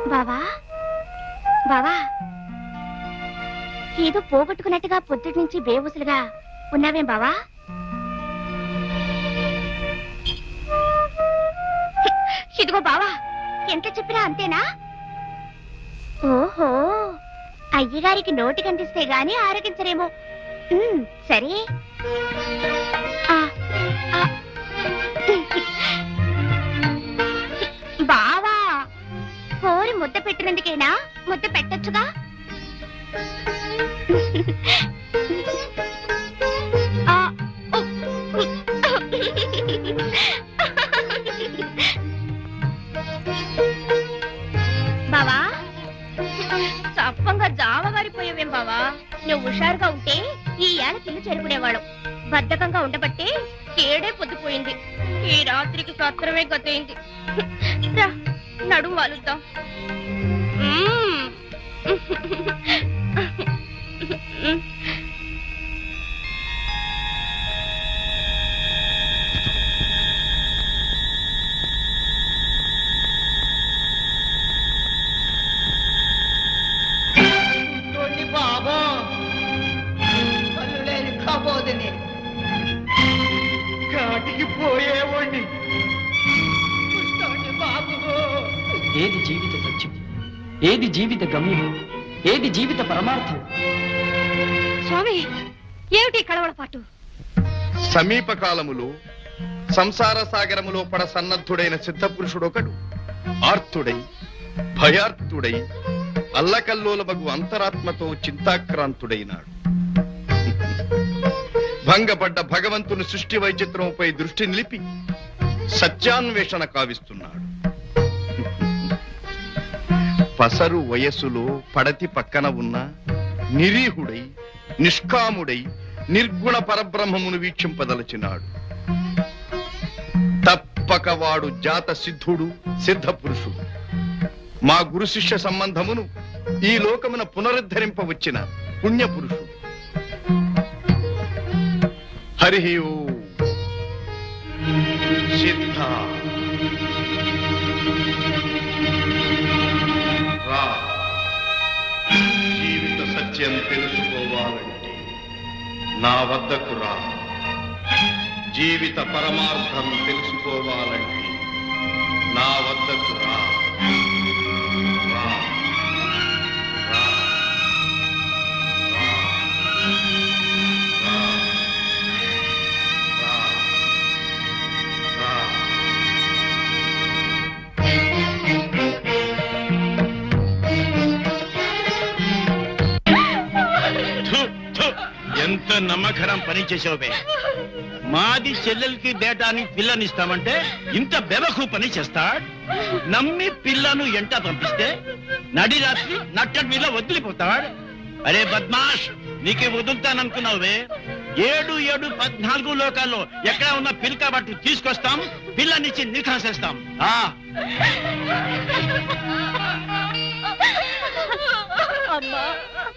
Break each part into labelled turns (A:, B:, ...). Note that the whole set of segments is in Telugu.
A: బావా బావా ఏదో పోగొట్టుకున్నట్టుగా పొద్దుటి నుంచి బేవుసులుగా ఉన్నావేం బావా ఇదిగో బావా ఎంత చెప్పినా అంతేనా ఓహో అయ్యగారికి నోటి కనిపిస్తే గాని ఆరగించరేమో ఉమ్, సరే ఆ, ఆ. బావా కోరి ముద్ద పెట్టినందుకేనా ముద్ద పెట్టొచ్చుగా ఆ, ఉ, బావా చప్పంగా జావగారిపోయావేం బావా నువ్వు హుషారుగా ఉంటే ఈ ఏళ్ళ కిల్లు చేరుకునేవాడు బద్ధకంగా ఉండబట్టే ఏడే పొద్దుపోయింది ఈ రాత్రికి సత్రమే గతయింది రా నడుము వాలుద్దాం మ్మ్.
B: తోటి బాబా కళ్ళు లేని కబోదిని కాటికి పోయేవాడిని చూస్తోండి బాబు
C: ఏది జీవిత సత్యం ఏది జీవిత గమ్యం ఏది జీవిత పరమార్థం
A: స్వామి ఏమిటి కళవడపాటు
D: సమీప కాలములో సంసార సాగరములో పడ సన్నద్ధుడైన సిద్ధపురుషుడొకడు ఆర్తుడై భయార్తుడై అల్లకల్లోలమగు అంతరాత్మతో చింతాక్రాంతుడైనాడు భంగపడ్డ భగవంతుని సృష్టి వైచిత్రముపై దృష్టి నిలిపి సత్యాన్వేషణ కావిస్తున్నాడు పసరు వయస్సులో పడతి పక్కన ఉన్న నిరీహుడై నిష్కాముడై నిర్గుణ పరబ్రహ్మమును వీక్షింపదలచినాడు తప్పక వాడు జాత సిద్ధుడు సిద్ధ పురుషుడు మా గురు శిష్య సంబంధమును ఈ లోకమున పునరుద్ధరింపవచ్చిన పుణ్య పురుషుడు హరి ఓం. సిద్ధ రా జీవిత సత్యం తెలుసుకోవాలంటే నా వద్దకు రా జీవిత పరమార్థం తెలుసుకోవాలంటే నా వద్దకు రా రా. రా. రా. రా. రా. రా.
E: థు, థు, ఎంత నమ్మకరం పని చేసావుబే మాది చెల్లెలకి డేటాని పిల్లనిస్తామంటే ఇంత బెవకు పని చేస్తా నమ్మి పిల్లను ఎంట పంపిస్తే నడి రాత్రి నట్టడిలో వదిలిపోతాడు అరే బద్మాష్ నీకే వదులుతాననుకున్నావువే ఏడు ఏడు పద్నాలుగు లోకాల్లో ఎక్కడ ఉన్న పిల్క బట్టి తీసుకొస్తాం పిల్లనిచ్చి నిఖాసేస్తాం ఆ
A: అమ్మా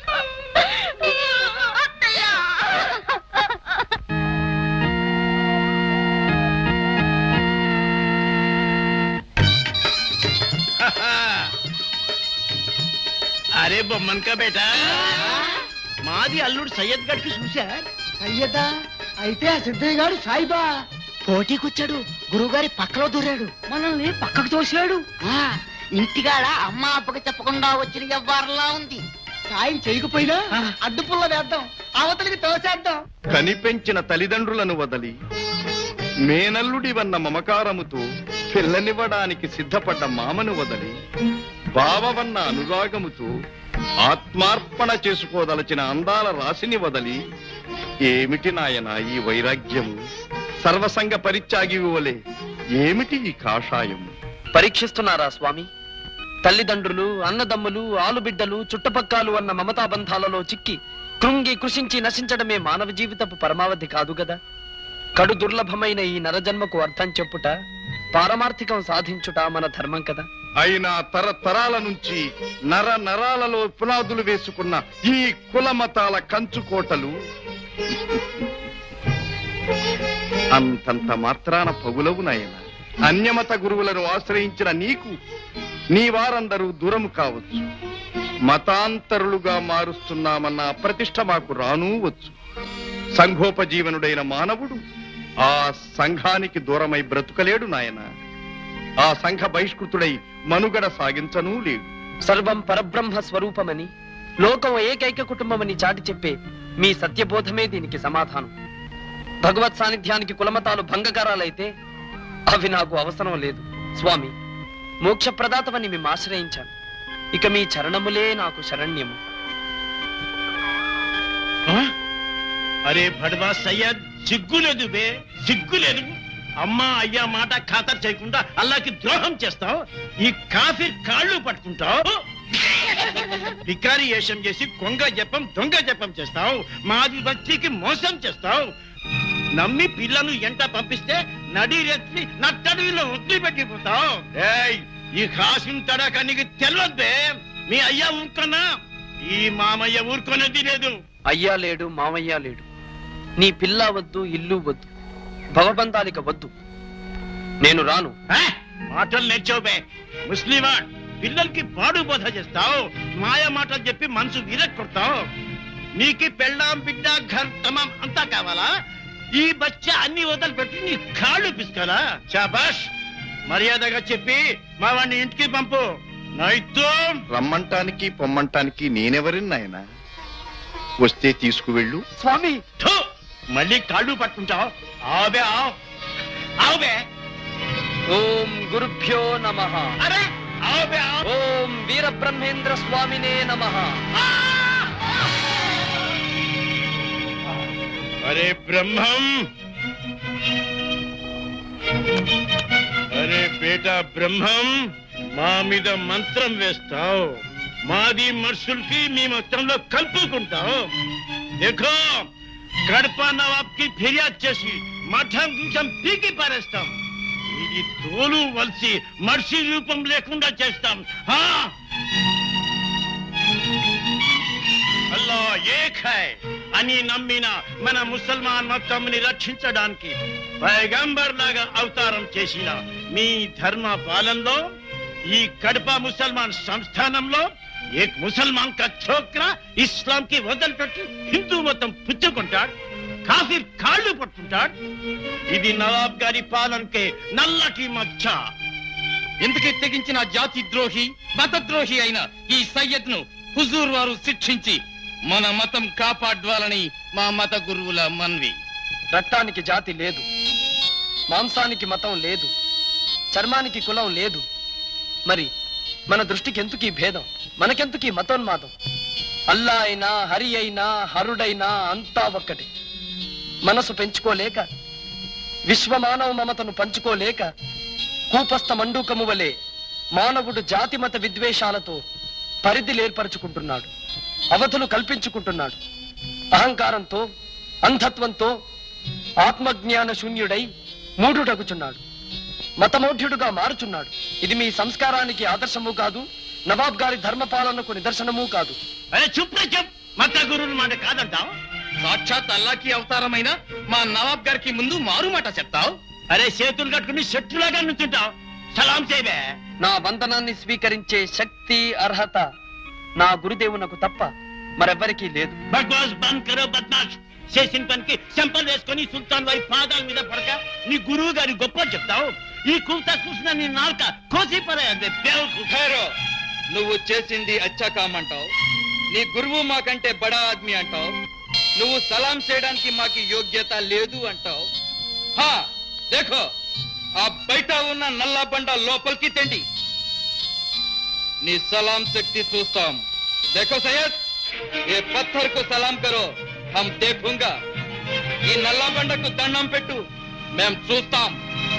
E: అరే బొమ్మన్ కా బేటా మాది అల్లుడు సయ్యద్ గడ్కి చూసా
B: అయ్యదా అయితే ఆ సిద్ధయ్య గారు సాయిబా పోటీకొచ్చాడు గురువుగారి పక్కలో దూరాడు మనల్ని పక్కకు తోసాడు ఇంటికాడ అమ్మ అప్పకి చెప్పకుండా వచ్చిన వ్యవహారంలా ఉంది సాయం చేయకపోయినా అడ్డుపుల్ల వేద్దాం అవతలికి తోసేద్దాం
D: కనిపెంచిన తల్లిదండ్రులను వదలి మేనల్లుడివన్న మమకారముతో పిల్లనివ్వడానికి సిద్ధపడ్డ మామను వదలి బావవన్న అనురాగముతో ఆత్మార్పణ చేసుకోదలచిన అందాల రాశిని వదలి ఏమిటి నాయన ఈ వైరాగ్యము సర్వసంగ పరిత్యాగి వలె ఏమిటి ఈ కాషాయము
C: పరీక్షిస్తున్నారా స్వామి తల్లిదండ్రులు అన్నదమ్ములు ఆలుబిడ్డలు చుట్టపక్కాలు అన్న మమతాబంధాలలో చిక్కి కృంగి కృషించి నశించడమే మానవ జీవితపు పరమావధి కాదు గదా కడు దుర్లభమైన ఈ నరజన్మకు అర్థం చెప్పుట పారమార్థికం సాధించుట మన ధర్మం కదా
D: అయినా తరతరాల నుంచి నర నరాలలో పునాదులు వేసుకున్న ఈ కులమతాల కంచుకోటలు అంతంత మాత్రాన పగులవు నాయన అన్యమత గురువులను ఆశ్రయించిన నీకు నీ వారందరూ దూరము కావచ్చు మతాంతరులుగా మారుస్తున్నామన్న ప్రతిష్ట మాకు రానూ వచ్చు సంఘోపజీవనుడైన మానవుడు ఆ సంఘానికి దూరమై బ్రతుకలేడు నాయన ఆ సంఘ బహిష్కృతుడై మనుగడ సాగించనూ లేడు
C: సర్వం పరబ్రహ్మ స్వరూపమని లోకం ఏకైక కుటుంబమని చాటి చెప్పే మీ సత్యబోధమే దీనికి సమాధానం భగవత్ సాన్నిధ్యానికి కులమతాలు భంగకారాలైతే అవి నాకు అవసరం లేదు స్వామి మోక్షప్రదాతమని మేము ఆశ్రయించాను ఇక మీ చరణములే నాకు శరణ్యము
E: ఆ? అరే భడ్వా సయ్యద్ సిగ్గులేదు బే సిగ్గులేదు అమ్మా అయ్యా మాట ఖాతరు చేయకుండా అల్లాకి ద్రోహం చేస్తావు ఈ కాఫీ కాళ్ళు పట్టుకుంటావు వికారి వేషం చేసి కొంగ జపం దొంగ జపం చేస్తావు మాది భక్తికి మోసం చేస్తావు నమ్మి పిల్లను ఎంట పంపిస్తే నడి రెత్తి నట్టడిలో వదిలిపెట్టిపోతావు ఏయ్ ఈ కాసిన తడక నీకు తెలియద్దే మీ అయ్యా ఊరుకున్నా ఈ మామయ్య ఊరుకునేది లేదు
C: అయ్యా లేడు మామయ్య లేడు నీ పిల్ల వద్దు ఇల్లు వద్దు భవబంధాలిక వద్దు నేను రాను
E: ఆ? మాటలు నేర్చావుబే ముస్లిమాన్ పిల్లలకి పాడు బోధ చేస్తావు మాయ మాటలు చెప్పి మనసు విరక్కొడతావు నీకి పెళ్ళాం బిడ్డ ఘర్ తమాం అంతా కావాలా ఈ బచ్చ అన్ని వదిలిపెట్టి నీ కాళ్ళు పిసుకాలా శాబాష్ మర్యాదగా చెప్పి మా వాడిని ఇంటికి పంపు నైతో
D: రమ్మంటానికి పొమ్మంటానికి నేనెవరిని నాయన వస్తే తీసుకువెళ్ళు
C: స్వామి
E: థు! మళ్ళీ కాళ్ళు పట్టుకుంటావు ఆవే ఆవ్ ఆవే
C: ఓం గురుభ్యో నమ
E: అరే ఆవే ఆవ్
C: ఓం వీరబ్రహ్మేంద్ర స్వామినే నమ
E: అరే బ్రహ్మం అరే బేటా బ్రహ్మం మా మీద మంత్రం వేస్తావు మాది మనుషులకి మీ మొత్తంలో కలుపుకుంటావు దేఖో కడప నవాబ్కి ఫిర్యాదు చేసి మఠం గిఠం పీకి పారేస్తాం ఇది తోలు వలిసి మనిషి రూపం లేకుండా చేస్తాం హా అల్లా ఏక్ హై అని నమ్మిన మన ముసల్మాన్ మొత్తంని రక్షించడానికి పైగంబర్ లాగా అవతారం చేసిన మీ ధర్మ పాలనలో ఈ కడప ముసల్మాన్ సంస్థానంలో ఏక్ ముసల్మాన్ కా ఛోక్రా ఇస్లాం కి వదిలిపెట్టి హిందూ మతం పుచ్చుకుంటాడు కాఫీ కాళ్ళు పట్టుకుంటాడు ఇది నవాబ్ గారి పాలనకే నల్లటి మచ్చ
F: ఇంతకీ తెగించిన జాతి ద్రోహి మతద్రోహి అయిన ఈ సయ్యద్ ను హుజూర్ వారు శిక్షించి మన మతం కాపాడ్వాలని మా మత గురువుల మన్వి
C: రక్తానికి జాతి లేదు మాంసానికి మతం లేదు చర్మానికి కులం లేదు మరి మన దృష్టికి ఎందుకు ఈ భేదం మనకెందుకు ఈ మతోన్మాదం అల్లా అయినా హరి అయినా హరుడైనా అంతా ఒక్కటి మనసు పెంచుకోలేక విశ్వమానవ మమతను పంచుకోలేక కూపస్థ మండూకము వలె మానవుడు జాతి మత విద్వేషాలతో పరిధిలు ఏర్పరచుకుంటున్నాడు అవధులు కల్పించుకుంటున్నాడు అహంకారంతో అంధత్వంతో ఆత్మజ్ఞాన శూన్యుడై మూఢుడగుచున్నాడు మతమౌఢ్యుడుగా మారుచున్నాడు ఇది మీ సంస్కారానికి ఆదర్శము కాదు నవాబ్ గారి ధర్మపాలనకు నిదర్శనము కాదు
E: అరే చుప్ రే చుప్ మత గురువుల మాట కాదంటావు
F: సాక్షాత్ అల్లాకి అవతారమైన మా నవాబ్ గారికి ముందు మారు మాట చెప్తావు
E: అరే చేతులు కట్టుకుని శత్రులాగా నుంచుంటావు సలాం చేయబే
C: నా వందనాన్ని స్వీకరించే శక్తి అర్హత నా గురుదేవునకు తప్ప మరెవ్వరికీ లేదు
E: బక్వాస్ బంద్ కరో బద్మాష్ చేసిన పనికి చెంపలు వేసుకొని సుల్తాన్ వారి పాదాల మీద పడక నీ గురువు గారి గొప్ప చెప్తావు ఈ కూత చూసిన నీ నాలుక కోసి పడే
F: ఖైరో నువ్వు చేసింది అచ్చా కామంటావు నీ గురువు మాకంటే బడా ఆద్మీ అంటావు నువ్వు సలాం చేయడానికి మాకు యోగ్యత లేదు అంటావు హా దేఖో ఆ బయట ఉన్న నల్ల బండ లోపలికి తెండి నీ సలాం శక్తి చూస్తాం దేఖో సయ్యద్ ఏ పత్థర్ కు సలాం కరో హమ్ దేఖూంగా ఈ నల్ల బండకు దండం పెట్టు మేం చూస్తాం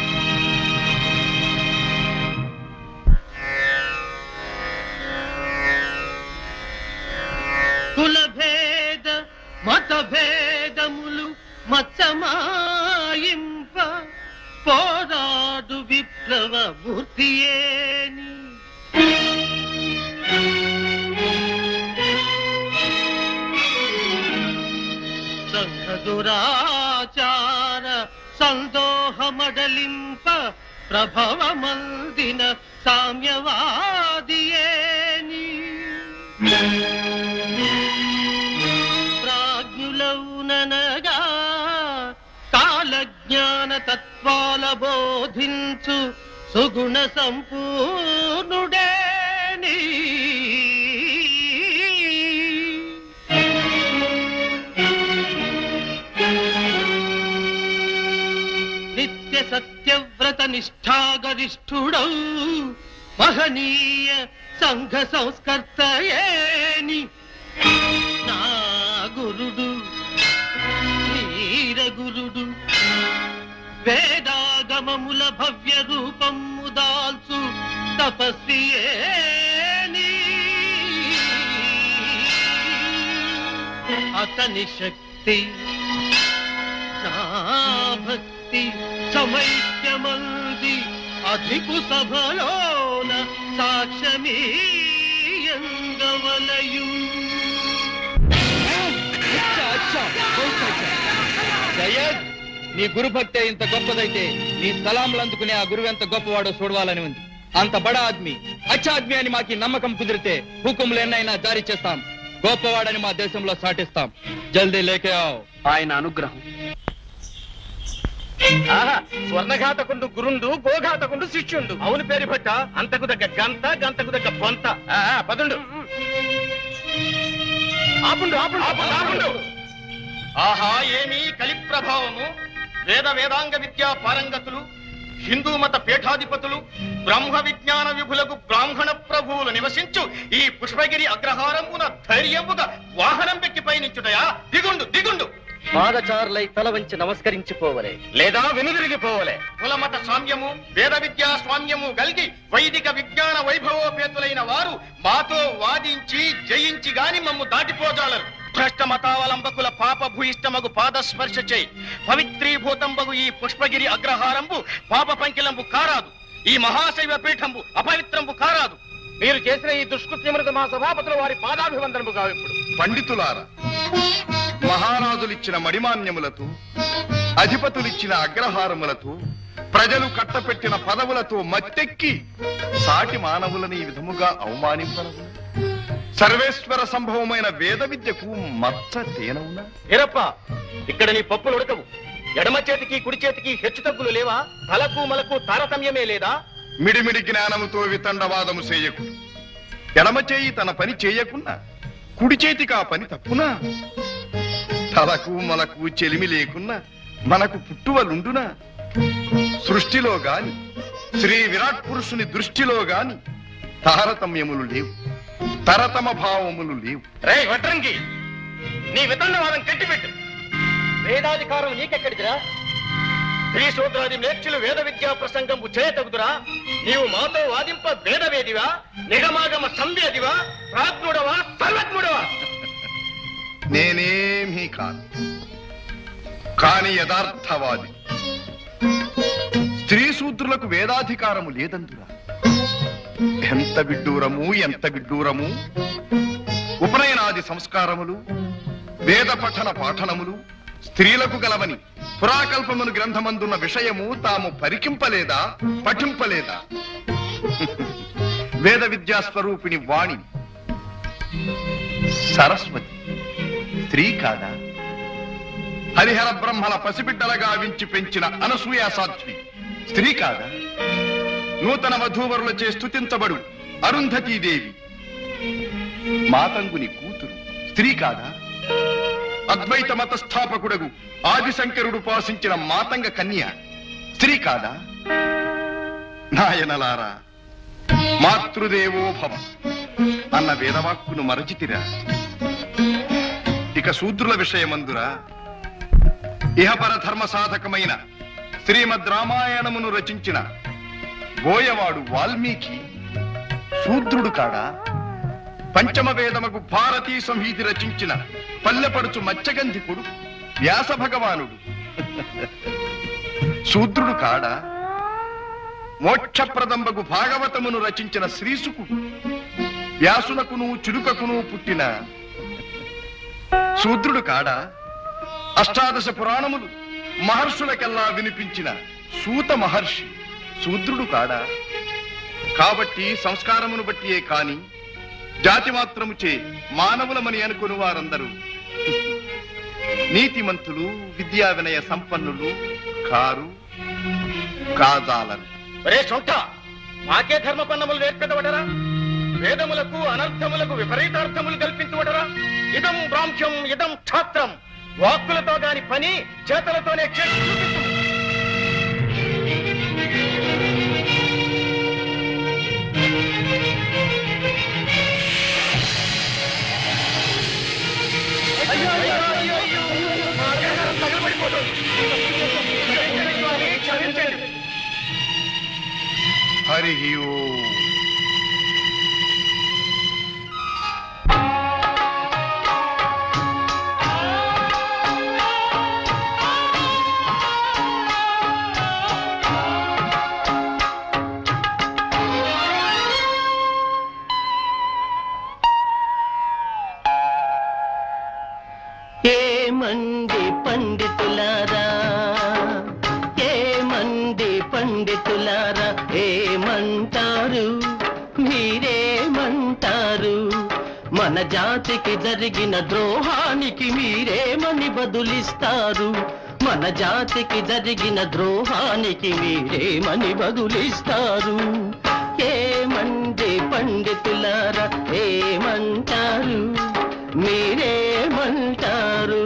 G: కుల భేద మత భేదములు మచ్చమాయింప పోరాడు విప్లవ మూర్తియేని సంఘ దురాచార సందోహమడలింప ప్రభవమందిన సామ్యవాదియేని ప్రాజ్ఞులౌననగా కాలజ్ఞాన తత్వాల బోధించు సుగుణ సంపూర్ణుడేని నిత్య సత్యవ్రత నిష్ఠాగరిష్ఠుడౌ మహనీయ సంఘ సంస్కర్తయేని నా గురుడు వీరగురుడు వేదాగమముల భవ్య రూపము దాల్చు తపస్వియేని అతని శక్తి నా భక్తి సమైక్యమంది అధికు సభలోన సాక్ష్యమీయంగవలయు
F: సయ్యద్ నీ గురు భక్తే ఇంత గొప్పదైతే నీ సలాంలు అందుకునే ఆ గురువు ఎంత గొప్పవాడో చూడవాలని ఉంది అంత బడా ఆద్మీ అచ్చా ఆద్మీ అని మాకి నమ్మకం కుదిరితే హుకుములు ఎన్నైనా జారీ చేస్తాం గొప్పవాడని మా దేశంలో సాటిస్తాం జల్దీ లేకే ఆవ్
C: ఆయన అనుగ్రహం
E: స్వర్ణఘాతకుండు గురుండు గోఘాతకుండు శిష్యుండు అవును పేరు భట్ట అంతకు దగ్గ గంత గంతకు దగ్గ బొంత ఆ, ఆ, పదుండు ఆపుండు ఆపుండు ఆపుండు ఆపుండు ఆహా ఏమి కలి ప్రభావము వేద వేదాంగ విద్యా పారంగతులు హిందూ మత పీఠాధిపతులు బ్రహ్మ విజ్ఞాన విభులకు బ్రాహ్మణ ప్రభువులు నివసించు ఈ పుష్పగిరి అగ్రహారమున ధైర్యముగా వాహనం పెక్కి పయనించుటయా దిగుండు దిగుండు
C: పాదచారులై తల వంచి నమస్కరించిపోవలే
E: లేదా వెనుదిరిగిపోవలే కులమత సామ్యము వేద విద్యా స్వామ్యము కలిగి వైదిక విజ్ఞాన వైభవోపేతులైన వారు మాతో వాదించి జయించి గాని మమ్ము దాటిపోజాలరు భ్రష్ట మతావలంబకుల పాప భూయిష్టమగు పాదస్పర్శ చేయి పవిత్రీభూతంబగు ఈ పుష్పగిరి అగ్రహారంబు పాప పంకిలంబు కారాదు ఈ మహాశైవ పీఠంబు అపవిత్రంబు కారాదు మీరు చేసిన ఈ దుష్కృత్యములకు మా సభాపతులు వారి పాదాభివందనము కావిప్పుడు
D: పండితులారా మహారాజులిచ్చిన మడిమాన్యములతో అధిపతులిచ్చిన అగ్రహారములతో ప్రజలు కట్టపెట్టిన పదవులతో మత్తెక్కి సాటి మానవులను ఈ విధముగా అవమానింపనవు సర్వేశ్వర సంభవమైన వేద విద్యకు మచ్చ తేనవునా
E: ఏరప్ప ఇక్కడ నీ పప్పులు ఉడకవు ఎడమ చేతికి కుడి చేతికి హెచ్చు తగ్గులు లేవా తలకు మలకు తారతమ్యమే లేదా
D: మిడిమిడి జ్ఞానముతో వితండవాదము చేయకు ఎడమ చేయి తన పని చేయకున్నా కుడి చేతికి ఆ పని తప్పునా తలకు మనకు చెలిమి లేకున్నా మనకు పుట్టువలుండునా సృష్టిలో గాని శ్రీ విరాట్ పురుషుని దృష్టిలో గాని తారతమ్యములు లేవు తరతమ భావములు లేవు
E: రే వడ్రంగి నీ వితండవాదం కట్టిపెట్టు వేదాధికారం నీకెక్కడిదిరా స్త్రీ సూత్రాది నేర్చులు వేద విద్యా ప్రసంగంపు చేయతగుదురా నీవు మాతో వాదింప వేదవేదివా నిగమాగమ సంవేదివా ప్రాజ్ఞుడవా సర్వజ్ఞుడవా
D: నేనేమీ కాదు కాని యథార్థవాది స్త్రీ శూద్రులకు వేదాధికారము లేదందురా ఎంత విడ్డూరము ఎంత విడ్డూరము ఉపనయనాది సంస్కారములు వేద పఠన పాఠనములు స్త్రీలకు గలవని పురాకల్పమును గ్రంథమందున్న విషయము తాము పరికింపలేదా పఠింపలేదా వేద విద్యా స్వరూపిణి వాణి సరస్వతి స్త్రీ కాదా హరిహర బ్రహ్మల పసిబిడ్డలగా వించి పెంచిన అనసూయ సాధ్వి స్త్రీ కాదా నూతన వధూవరులచే స్తుతించబడు అరుంధతీదేవి మాతంగుని కూతురు స్త్రీ కాదా అద్వైత మత స్థాపకుడగు ఆదిశంకరుడు పాసించిన మాతంగ కన్య స్త్రీ కాదా నాయనలారా మాతృదేవో భవ అన్న వేదవాక్కును మరచితిరా ఇక శూద్రుల విషయమందురా ఇహపర ధర్మ సాధకమైన శ్రీమద్ రామాయణమును రచించిన బోయవాడు వాల్మీకి శూద్రుడు కాడా పంచమ వేదమకు భారతీ సంహీతి రచించిన పల్లెపడుచు మత్స్యగంధికుడు వ్యాస భగవానుడు శూద్రుడు కాడా మోక్షప్రదంబకు భాగవతమును రచించిన శ్రీసుకుడు వ్యాసునకును చిలుకకును పుట్టిన శూద్రుడు కాడా అష్టాదశ పురాణములు మహర్షులకెల్లా వినిపించిన సూత మహర్షి శూద్రుడు కాడా కాబట్టి సంస్కారమును బట్టియే కాని జాతి మాత్రముచే మానవులమని అనుకుని వారందరూ నీతిమంతులు విద్యా వినయ సంపన్నులు కారు కాదాలరు
G: ఒరే సొంట మాకే ధర్మపన్నములు నేర్పెదవడరా వేదములకు అనర్థములకు విపరీతార్థములు కల్పించవడరా ఇదం బ్రాహ్మ్యం ఇదం క్షాత్రం వాక్కులతో దాని పని చేతులతోనే చేసి చూపించు. అయ్యో, అయ్యో, అయ్యో, అయ్యో. మా దేహం తగలబడిపోతుంది. క్షమించండి.
D: హరి ఓం
G: ఏమండి పండితులారా ఏమండి పండితులారా ఏమంటారు మీరేమంటారు మన జాతికి జరిగిన ద్రోహానికి మీరేమని బదులిస్తారు మన జాతికి జరిగిన ద్రోహానికి మీరేమని బదులిస్తారు ఏమండి పండితులారా ఏమంటారు మీరేమంటారు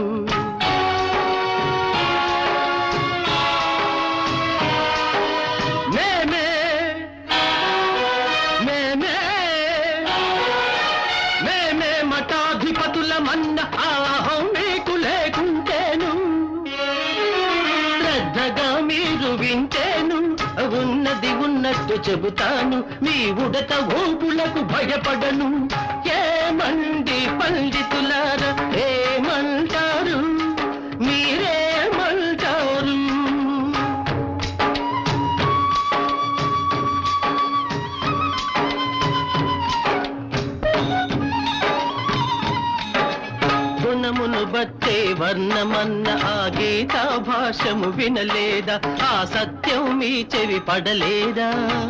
G: మేమే మేమే మేమే మఠాధిపతుల మన్న ఆహం మీకు లేకుంటేను శ్రద్ధగా మీరు వింటేను ఉన్నది ఉన్నట్టు చెబుతాను మీ ఉడత ఊపులకు భయపడను ఏమండి పండితులారా ఏమంటారు మీరేమంటారు గుణమును బట్టే వర్ణమన్న ఆ గీతా భాషము వినలేదా ఆ సత్యం మీ చెవి పడలేదా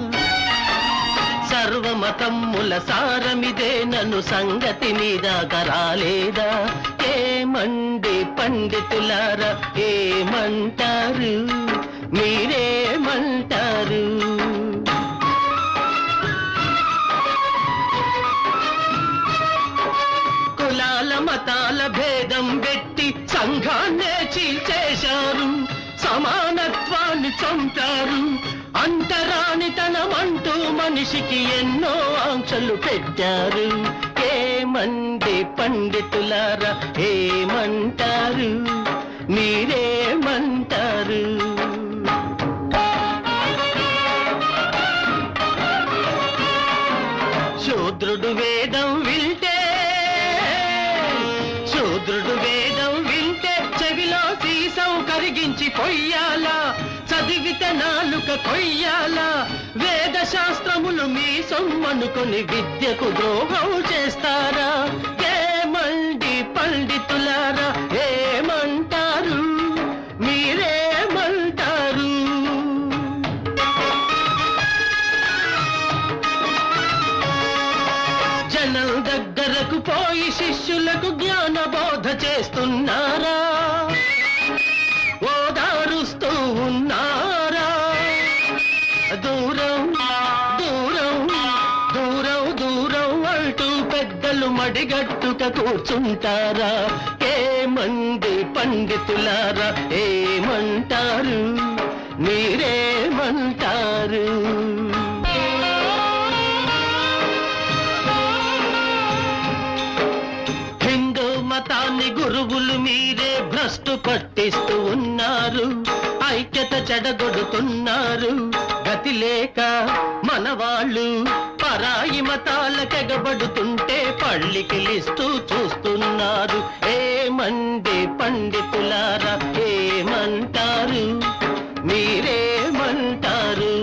G: సర్వమతమ్ముల సారమిదే నన్ను సంగతి మీద కరాలేదా ఏమండి పండితులారా ఏమంటారు మీరేమంటారు కులాల మతాల భేదం పెట్టి సంఘాన్నే చీల్చేశారు సమానత్వాన్ని చంపారు అంటరానితనమంటూ మనిషికి ఎన్నో ఆంక్షలు పెట్టారు ఏమండి పండితులారా ఏమంటారు మీరేమంటారు శూద్రుడు వేదం వింటే శూద్రుడు వేదం వింటే చెవిలో సీసం కరిగించి పొయ్యాలా చదివిత నాలుక కొయ్యాలా వేద శాస్త్రములు మీ సొమ్మనుకొని విద్యకు ద్రోహం చేస్తారా ఏమండి పండితులారా ఏమంటారు మీరేమంటారు జనం దగ్గరకు పోయి శిష్యులకు జ్ఞాన బోధ చేస్తున్నారా ఓదారుస్తూ ఉన్నారా దూరం దూరం దూరం దూరం అంటూ పెద్దలు మడిగట్టుక కూర్చుంటారా ఏమంది పండితులారా ఏమంటారు మీరేమంటారు హిందూ మతాన్ని గురువులు మీరే భ్రష్టు పట్టిస్తూ ఉన్నారు ఐక్యత చెడగొడుతున్నారు గతి లేక మన వాళ్ళు పరాయి మతాలకెగబడుతుంటే పళ్ళికిలిస్తూ చూస్తున్నారు ఏమండి పండితులారా ఏమంటారు మీరేమంటారు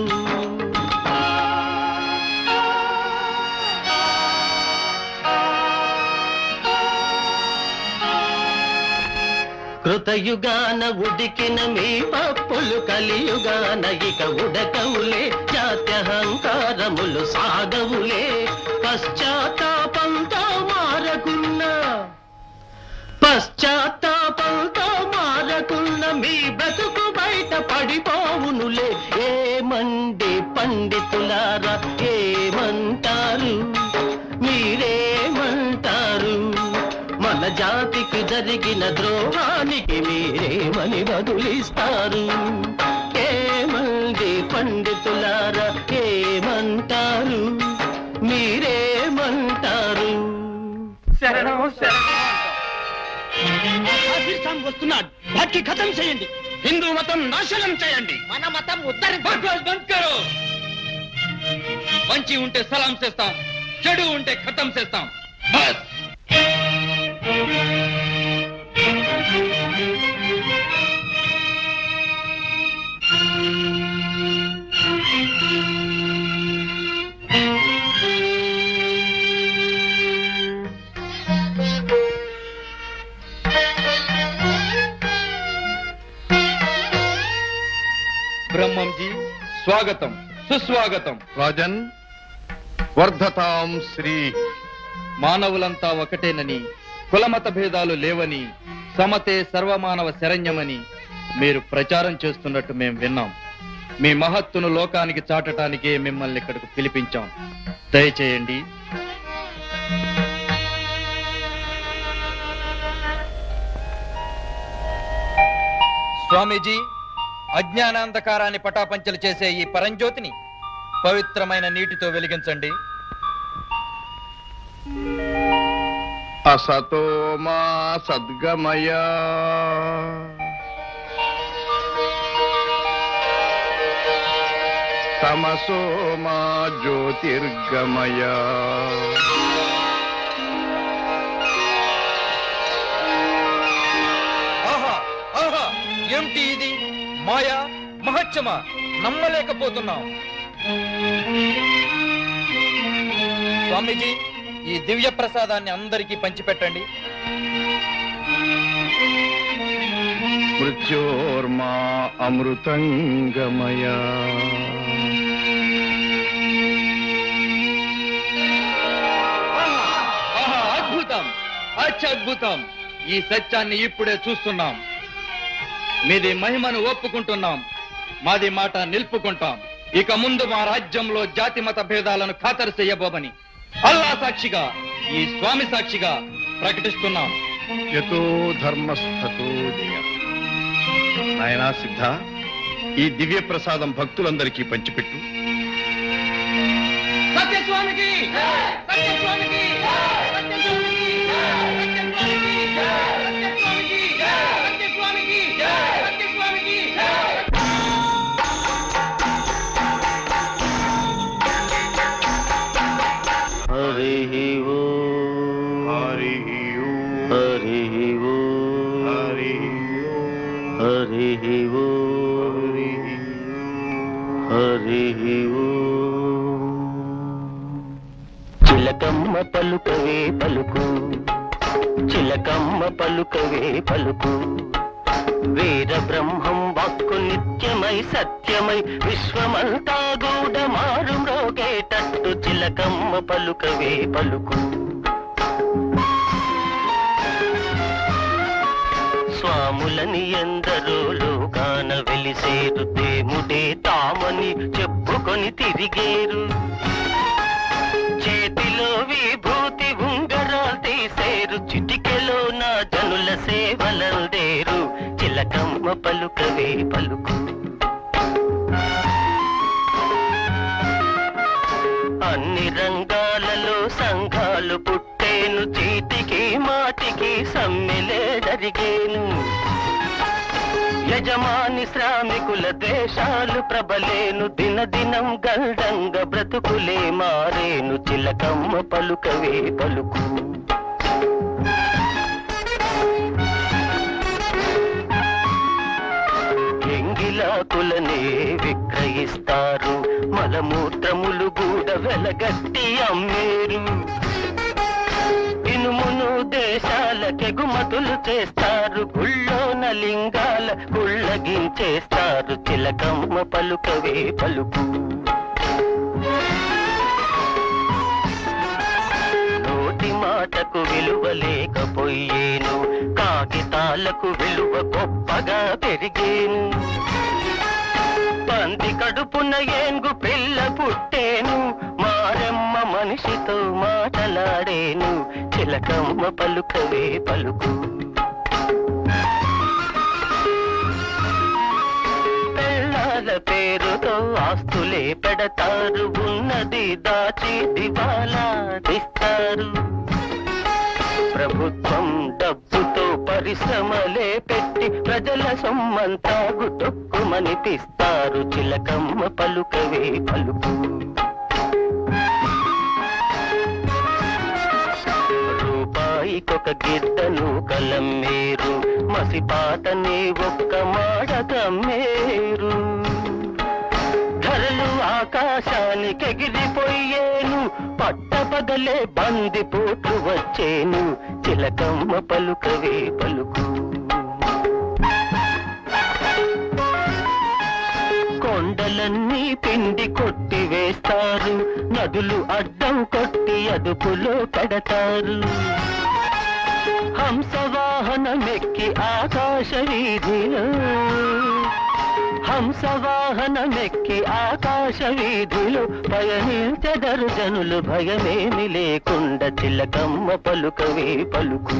H: కృతయుగాన ఉడికిన మీ పప్పులు కలియుగాన ఇక ఉడకవులే జాత్యహంకారములు సాగవులే పశ్చాత్తాపంతో మారకున్నా పశ్చాత్తాపంతో మారకున్న మీ బ్రతుకు బయట పడిపోవునులే ఏమండి పండితులారా ఏమంటారు మీరేమంటారు మన జాతికి జరిగిన ద్రోహానికి మీరేమని బదులిస్తారు ఏమండి పండితులారా ఏమంటారు మీరేమంటారు
G: శరణం శరణం
H: వస్తున్నాడు వాటికి కథం చేయండి
G: హిందూ మతం నాశనం చేయండి
B: మన మతం ఉద్ధరి
F: బక్వాస్ బంద్ కరో మంచి ఉంటే సలాం చేస్తాం చెడు ఉంటే ఖతం చేస్తాం బస్ బ్రహ్మంజీ స్వాగతం సుస్వాగతం
D: రాజన్ వర్ధతాం శ్రీ
F: మానవులంతా ఒకటేనని కులమత భేదాలు లేవని సమతే సర్వమానవ శరణ్యమని మీరు ప్రచారం చేస్తున్నట్టు మేము విన్నాం మీ మహత్తును లోకానికి చాటటానికే మిమ్మల్ని ఇక్కడకు పిలిపించాం దయచేయండి స్వామీజీ అజ్ఞానాంధకారాన్ని పటాపంచలు చేసే ఈ పరంజ్యోతిని పవిత్రమైన నీటితో వెలిగించండి
D: అసతో మా సద్గమయ తమసో మా జ్యోతిర్గమయ
F: ఆహా ఆహా ఏమిటి ఇది మాయా మహత్యమా నమ్మలేకపోతున్నాం స్వామీజీ ఈ దివ్య ప్రసాదాన్ని అందరికీ పంచిపెట్టండి
D: మృత్యోర్మా అమృతంగమయ
F: ఆహా అద్భుతం అత్యద్భుతం ఈ సత్యాన్ని ఇప్పుడే చూస్తున్నాం మీది మహిమను ఒప్పుకుంటున్నాం మాది మాట నిలుపుకుంటాం ఇక ముందు మా రాజ్యంలో జాతి మత భేదాలను ఖాతరు చేయబోమని అల్లా సాక్షిగా ఈ స్వామి సాక్షిగా ప్రకటిస్తున్నాం
D: యతో ధర్మస్థతో జయ నాయనా సిద్ధ ఈ దివ్య ప్రసాదం భక్తులందరికీ పంచిపెట్టు
G: సత్యస్వామికి సత్యస్వామికి సత్యస్వామికి సత్యస్వామికి సత్యస్వామికి సత్యస్వామికి
H: హరి ఓ
D: హరి
H: హరి ఓ
D: హరి
H: హరి ఓ హరి ఓ చిలకమ్మ పలుకవే పలుకు చిలకమ్మ పలుకవే పలుకు వేద బ్రహ్మం వాక్కు నిత్యమై సత్యమై విశ్వమంతా గూడ మారు మ్రోగేటట్టు చిలకమ్మ పలుకవే పలుకు స్వాములని ఎందరో లోకాన వెలిసేరు దేముడే తామని చెప్పుకొని తిరిగేరు చేతిలో విభూతి ఉంగరాలు తీసేరు చిటికెలో నా జనుల సేవలందేరు చిలకమ్మ పలుకవే పలుకు అన్ని రంగాలలో సంఘాలు పుట్టేను చీటికి మాటికి సమ్మెలే జరిగేను యజమాని శ్రామికుల ద్వేషాలు ప్రబలేను దినదినం గల్డంగ బ్రతుకులే మారేను చిలకమ్మ పలుకవే పలుకు ఎంగిలాకులనే విక్రయిస్తారు మలమూత్రములు కూడా వెలగట్టి అమ్మేరు ఇనుమును దేశాలకె ఎగుమతులు చేస్తారు గుళ్ళోన లింగాల గుళ్ళగించేస్తారు చిలకమ్మ పలుకవే పలుకు నోటి మాటకు విలువ లేకపోయేను కాగితాలకు విలువ గొప్పగా పెరిగేను పంది కడుపున ఏంగు పిల్ల పుట్టేను మారెమ్మ మనిషితో మాటలాడేను చిలకమ్మ పలుకవే పలుకు పెళ్ళాల పేరుతో ఆస్తులే పెడతారు ఉన్నది దాచి దివాలా తీస్తారు ప్రభుత్వం డబ్బుతో పరిశ్రమలే పెట్టి ప్రజల సొమ్మంతా గుటొక్కుమనిపిస్తారు చిలకమ్మ పలుకవే పలుకు రూపాయికొక గిద్దను కలమ్మేరు మసిపాటని ఒక్క మాడకమ్మేరు ధరలు ఆకాశానికి ఎగిరిపోయేను పట్టపగలే బంది పోటు వచ్చేను చిలకమ్మ పలుకవే పలుకు కొండలన్నీ పిండి కొట్టి వేస్తారు నదులు అడ్డం కొట్టి అదుపులో పెడతారు హంసవాహనమెక్కి ఆకాశ వీధిలో హంసవాహనమెక్కి ఆకాశ వీధిలో పయనించెదరు జనులు భయమేమి లేకుండా చిలకమ్మ పలుకవే పలుకు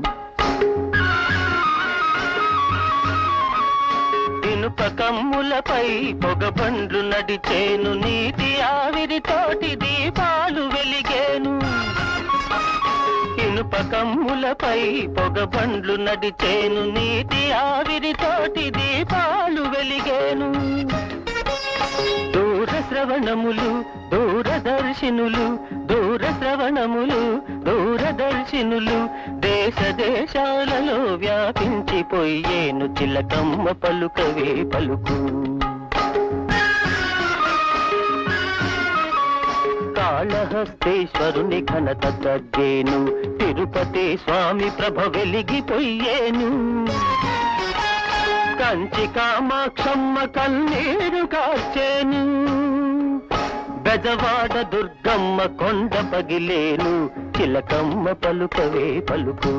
H: ఇనుప కమ్ములపై పొగబండ్లు నడిచేను నీటి ఆవిరితోటి దీపాలు వెలిగేను ఇనుప కమ్ములపై పొగబండ్లు నడిచేను నీటి ఆవిరితోటి దీపాలు వెలిగేను దూర శ్రవణములు దూరదర్శినులు దూర శ్రవణములు దూరదర్శినులు దేశ దేశాలలో వ్యాపించిపోయేను చిలకమ్మ పలుకవే పలుకు కాళహస్తేశ్వరుని ఘనత తగ్గేను తిరుపతి స్వామి ప్రభ వెలిగిపోయేను కంచి కామాక్షమ్మ కన్నీరు కార్చేను బెజవాడ దుర్గమ్మ కొండ పగిలేను చిలకమ్మ పలుకవే పలుకు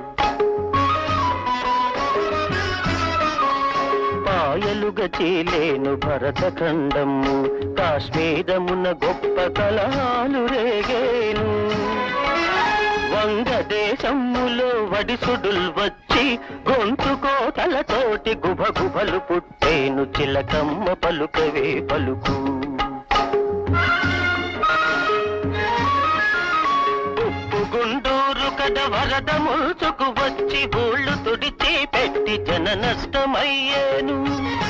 H: పాయలుగా చీలేను భరతఖండము కాశ్మీరమున గొప్ప కలహాలు రేగేను వంగదేశములో వడిసుడుల్ వచ్చి గొంతు కోతలతోటి గుభ గుభలు పుట్టేను చిలకమ్మ పలుకవే పలుకు ఉప్పు గుండూరు కడ వరద ముల్చుకు వచ్చి ఊళ్ళు తుడిచి పెట్టి జన నష్టమయ్యేను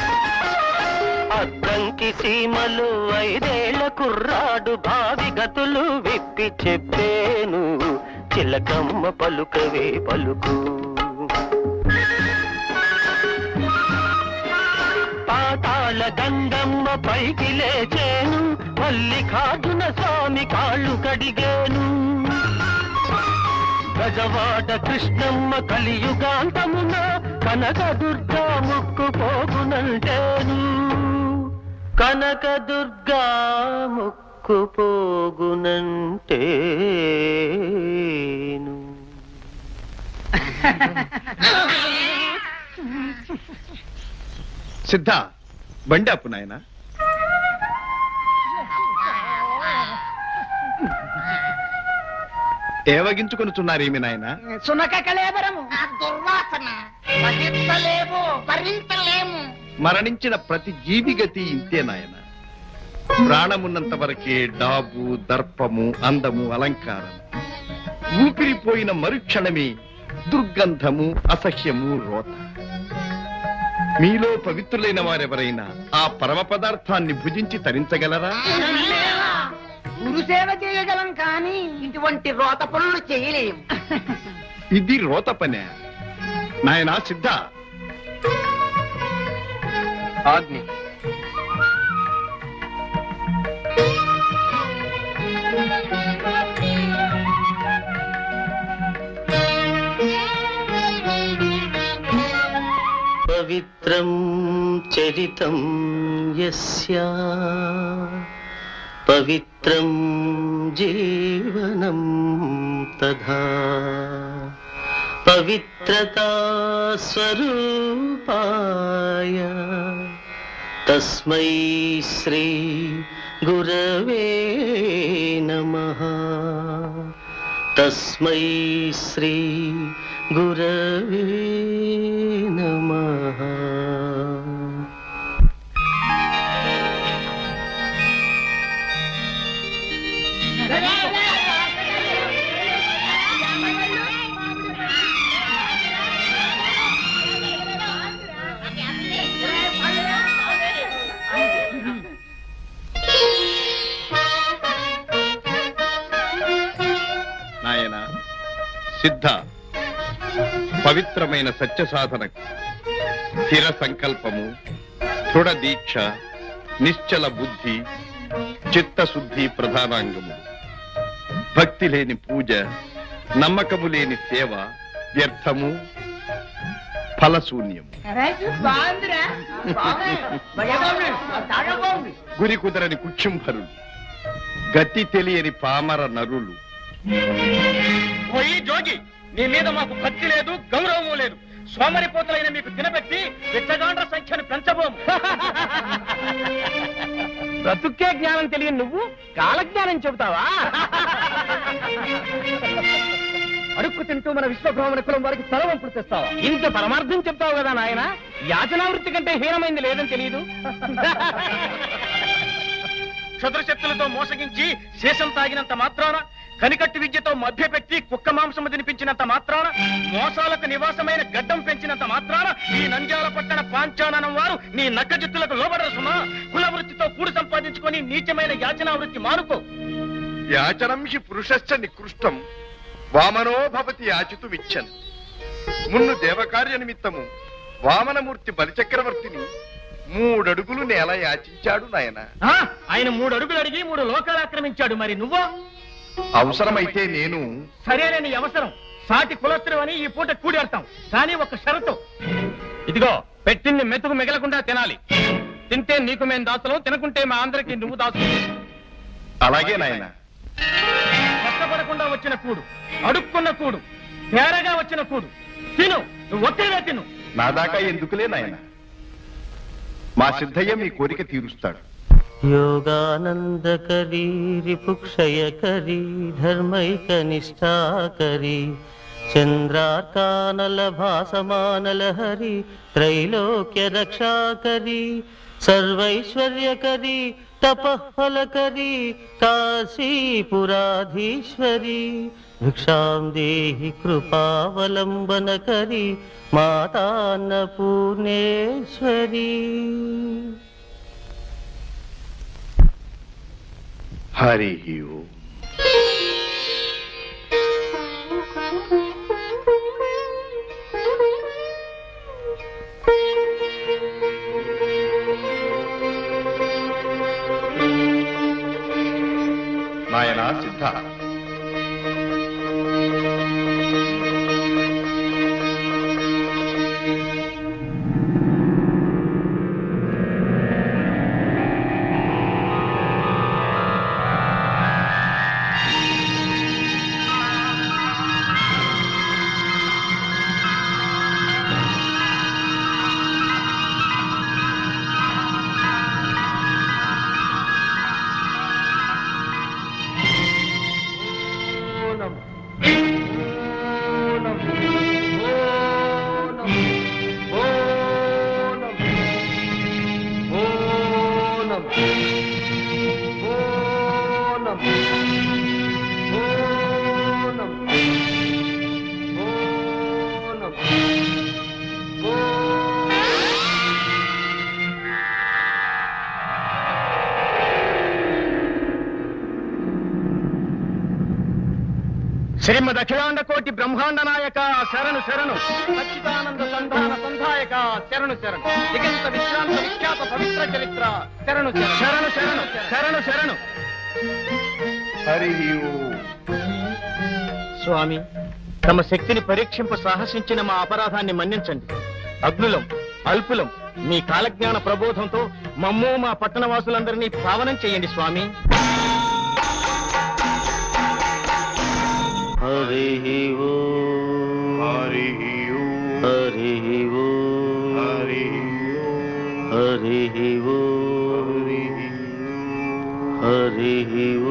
H: అద్దంకి సీమలు ఐదేళ్ల కుర్రాడు భావి గతులు విప్పి చెప్పేను చిలకమ్మ పలుకవే పలుకు పాతాళ గంగమ్మ పైకి లేచేను మల్లికార్జున స్వామి కాళ్ళు కడిగేను గజవాడ కృష్ణమ్మ కలియుగాంతమున కనక దుర్గా ముక్కు పోగునంటేను కనక దుర్గా ముక్కు పోగునంటేను
D: సిద్ధ బండి అప్పు నాయన ఏవగించుకొనుచున్నారేమి నాయన
B: సునక కలేబరము దుర్వాసన భరించలేము భరించలేము
D: మరణించిన ప్రతి జీవి గతి ఇంతే నాయన ప్రాణమున్నంత వరకే డాబు దర్పము అందము అలంకారం ఊపిరిపోయిన మరుక్షణమే దుర్గంధము అసహ్యము రోత మీలో పవిత్రులైన వారెవరైనా ఆ పరమ పదార్థాన్ని భుజించి తరించగలరా
B: గురుసేవ చేయగలం కానీ ఇటువంటి రోత పనులు చేయలేము
D: ఇది రోత పనే నాయనా సిద్ధ
C: ఆజ్ఞ
H: చరితం యస్య పవిత్రం జీవనం తథా పవిత్రతా స్వరూపాయ తస్మై శ్రీ గురవే నమః తస్మై శ్రీ గురవే నమః
D: నాయన సిద్ధ పవిత్రమైన సత్య సాధనకు స్థిర సంకల్పము దృఢ దీక్ష నిశ్చల బుద్ధి చిత్తశుద్ధి ప్రధానాంగము భక్తి లేని పూజ నమ్మకము లేని సేవ వ్యర్థము ఫలశూన్యము గురి కుదరని కుక్షుంభరులు గతి తెలియని పామర నరులు
G: పోయి జోగి నీ మీద మాకు భక్తి లేదు గౌరవము లేదు సోమరిపోతులైన మీకు తినబెట్టి విచ్చగాండ్ర సంఖ్యను పెంచబోము బ్రతుక్కే జ్ఞానం తెలియని నువ్వు కాలజ్ఞానం చెబుతావా అడుక్కు తింటూ మన విశ్వభ్రమణ కులం వారికి తలవంపులు తెస్తావా ఇంత పరమార్థం చెప్తావు కదా నాయన యాచనావృత్తి కంటే హీనమైంది లేదని తెలియదు క్షుద్రశక్తులతో మోసగించి శేషం తాగినంత మాత్రాన కనికట్టు విద్యతో మభ్యపెట్టి కుక్క మాంసము తినిపించినంత మాత్రాన మోసాలకు నివాసమైన గడ్డం పెంచినంత మాత్రాన ఈ నంద్యాల పట్టణ పాంచాననం వారు నీ నక్కజిత్తులకు లోబడరు సుమా కుల వృత్తితో కూడు సంపాదించుకొని నీచమైన యాచనా వృత్తి మానుకో
D: యాచనం హి పురుషశ్చ నికృష్టం వామనో భవతి యాచితుమిచ్చన్ మున్ను దేవకార్య నిమిత్తము వామనమూర్తి బలిచక్రవర్తిని మూడడుగులు నేల యాచించాడు నాయన
G: ఆ, ఆయన మూడు అడుగులు అడిగి మూడు లోకాలు ఆక్రమించాడు మరి నువ్వు
D: అవసరమైతే నేను
G: సరేలేని అవసరం సాటి కులస్తులు అని ఈ పూట కూడేడతాం కానీ ఒక షరతు ఇదిగో పెట్టింది మెతుకు మిగలకుండా తినాలి తింటే నీకు మేము దాసులం తినకుంటే మా అందరికి నువ్వు దాసు
D: అలాగే నాయన
G: కష్టపడకుండా వచ్చిన కూడు అడుక్కున్న కూడు తేరగా వచ్చిన కూడు తిను నువ్వు ఒక్కరివే తిను
D: నా దాకా ఎందుకులే నాయన మా సిద్ధయ్య మీ కోరిక తీరుస్తాడు
H: योगानन्दकरी रिपुक्षयकरी धर्मैकनिष्ठाकरी चन्द्रार्कानलभासमानलहरी त्रैलोक्यरक्षाकरी सर्वैश्वर्यकरी तपःफलकरी काशीपुराधीश्वरी भिक्षां देहि कृपावलम्बनकरी मातान्नपूर्णेश्वरी
D: హరి ఓం నాయన సిద్ధ
G: శ్రీమద్ అఖిలాండ కోటి బ్రహ్మాండ నాయక శరణు శరణు సచ్చిదానంద సంధాన సంధాయక శరణు శరణు దిగంత విశ్రాంత విఖ్యాత పవిత్ర చరిత్ర శరణు శరణు శరణు శరణు శరణు
D: హరి ఓం
G: స్వామి తమ శక్తిని పరీక్షింప సాహసించిన మా అపరాధాన్ని మన్నించండి అగ్నులం అల్పులం మీ కాలజ్ఞాన ప్రబోధంతో మమ్ము మా పట్టణ వాసులందరినీ పావనం చేయండి స్వామి
H: హరి ఓ హరి హరి ఓ హరి హరి ఓ హరి ఓ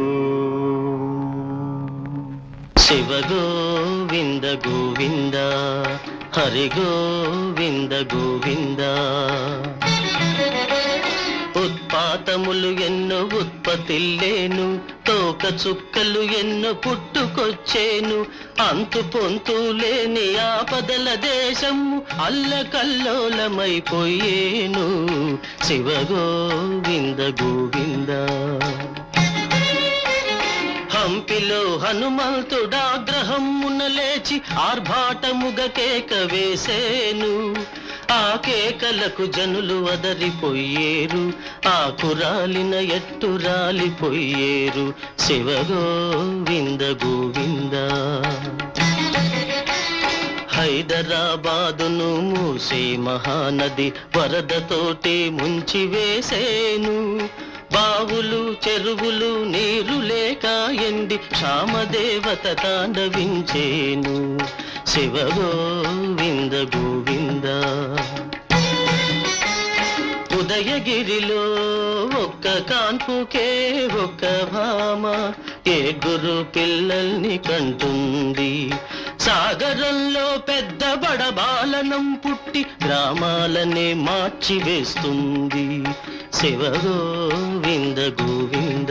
H: శివ గోవింద గోవింద హరి గోవింద గోవింద ఉత్పాతములు ఎన్నో ఉత్పత్తిల్లేను తోక చుక్కలు ఎన్నో పుట్టుకొచ్చేను అంతు పొంతు లేని ఆపదల దేశము అల్లకల్లోలమైపోయేను శివ గోవింద గోవింద హంపిలో హనుమంతుడాగ్రహమున లేచి ఆర్భాటముగ కేక వేసేను ఆ కేకలకు జనులు వదరిపోయేరు ఆ కురాలిన ఎట్టు రాలిపోయేరు శివ గోవింద గోవింద హైదరాబాదును మూసే మహానది వరదతోటి ముంచి వేసేను బావులు చెరువులు నీరు లేక ఎండి క్షామదేవత తాండవించేను శివ గోవింద గోవింద ఉదయగిరిలో ఒక్క కాన్పుకే ఒక్క భామ ఏ గురు పిల్లల్ని కంటుంది సాగరంలో పెద్ద బడబాలనం పుట్టి గ్రామాలనే మార్చి వేస్తుంది శివ గోవింద గోవింద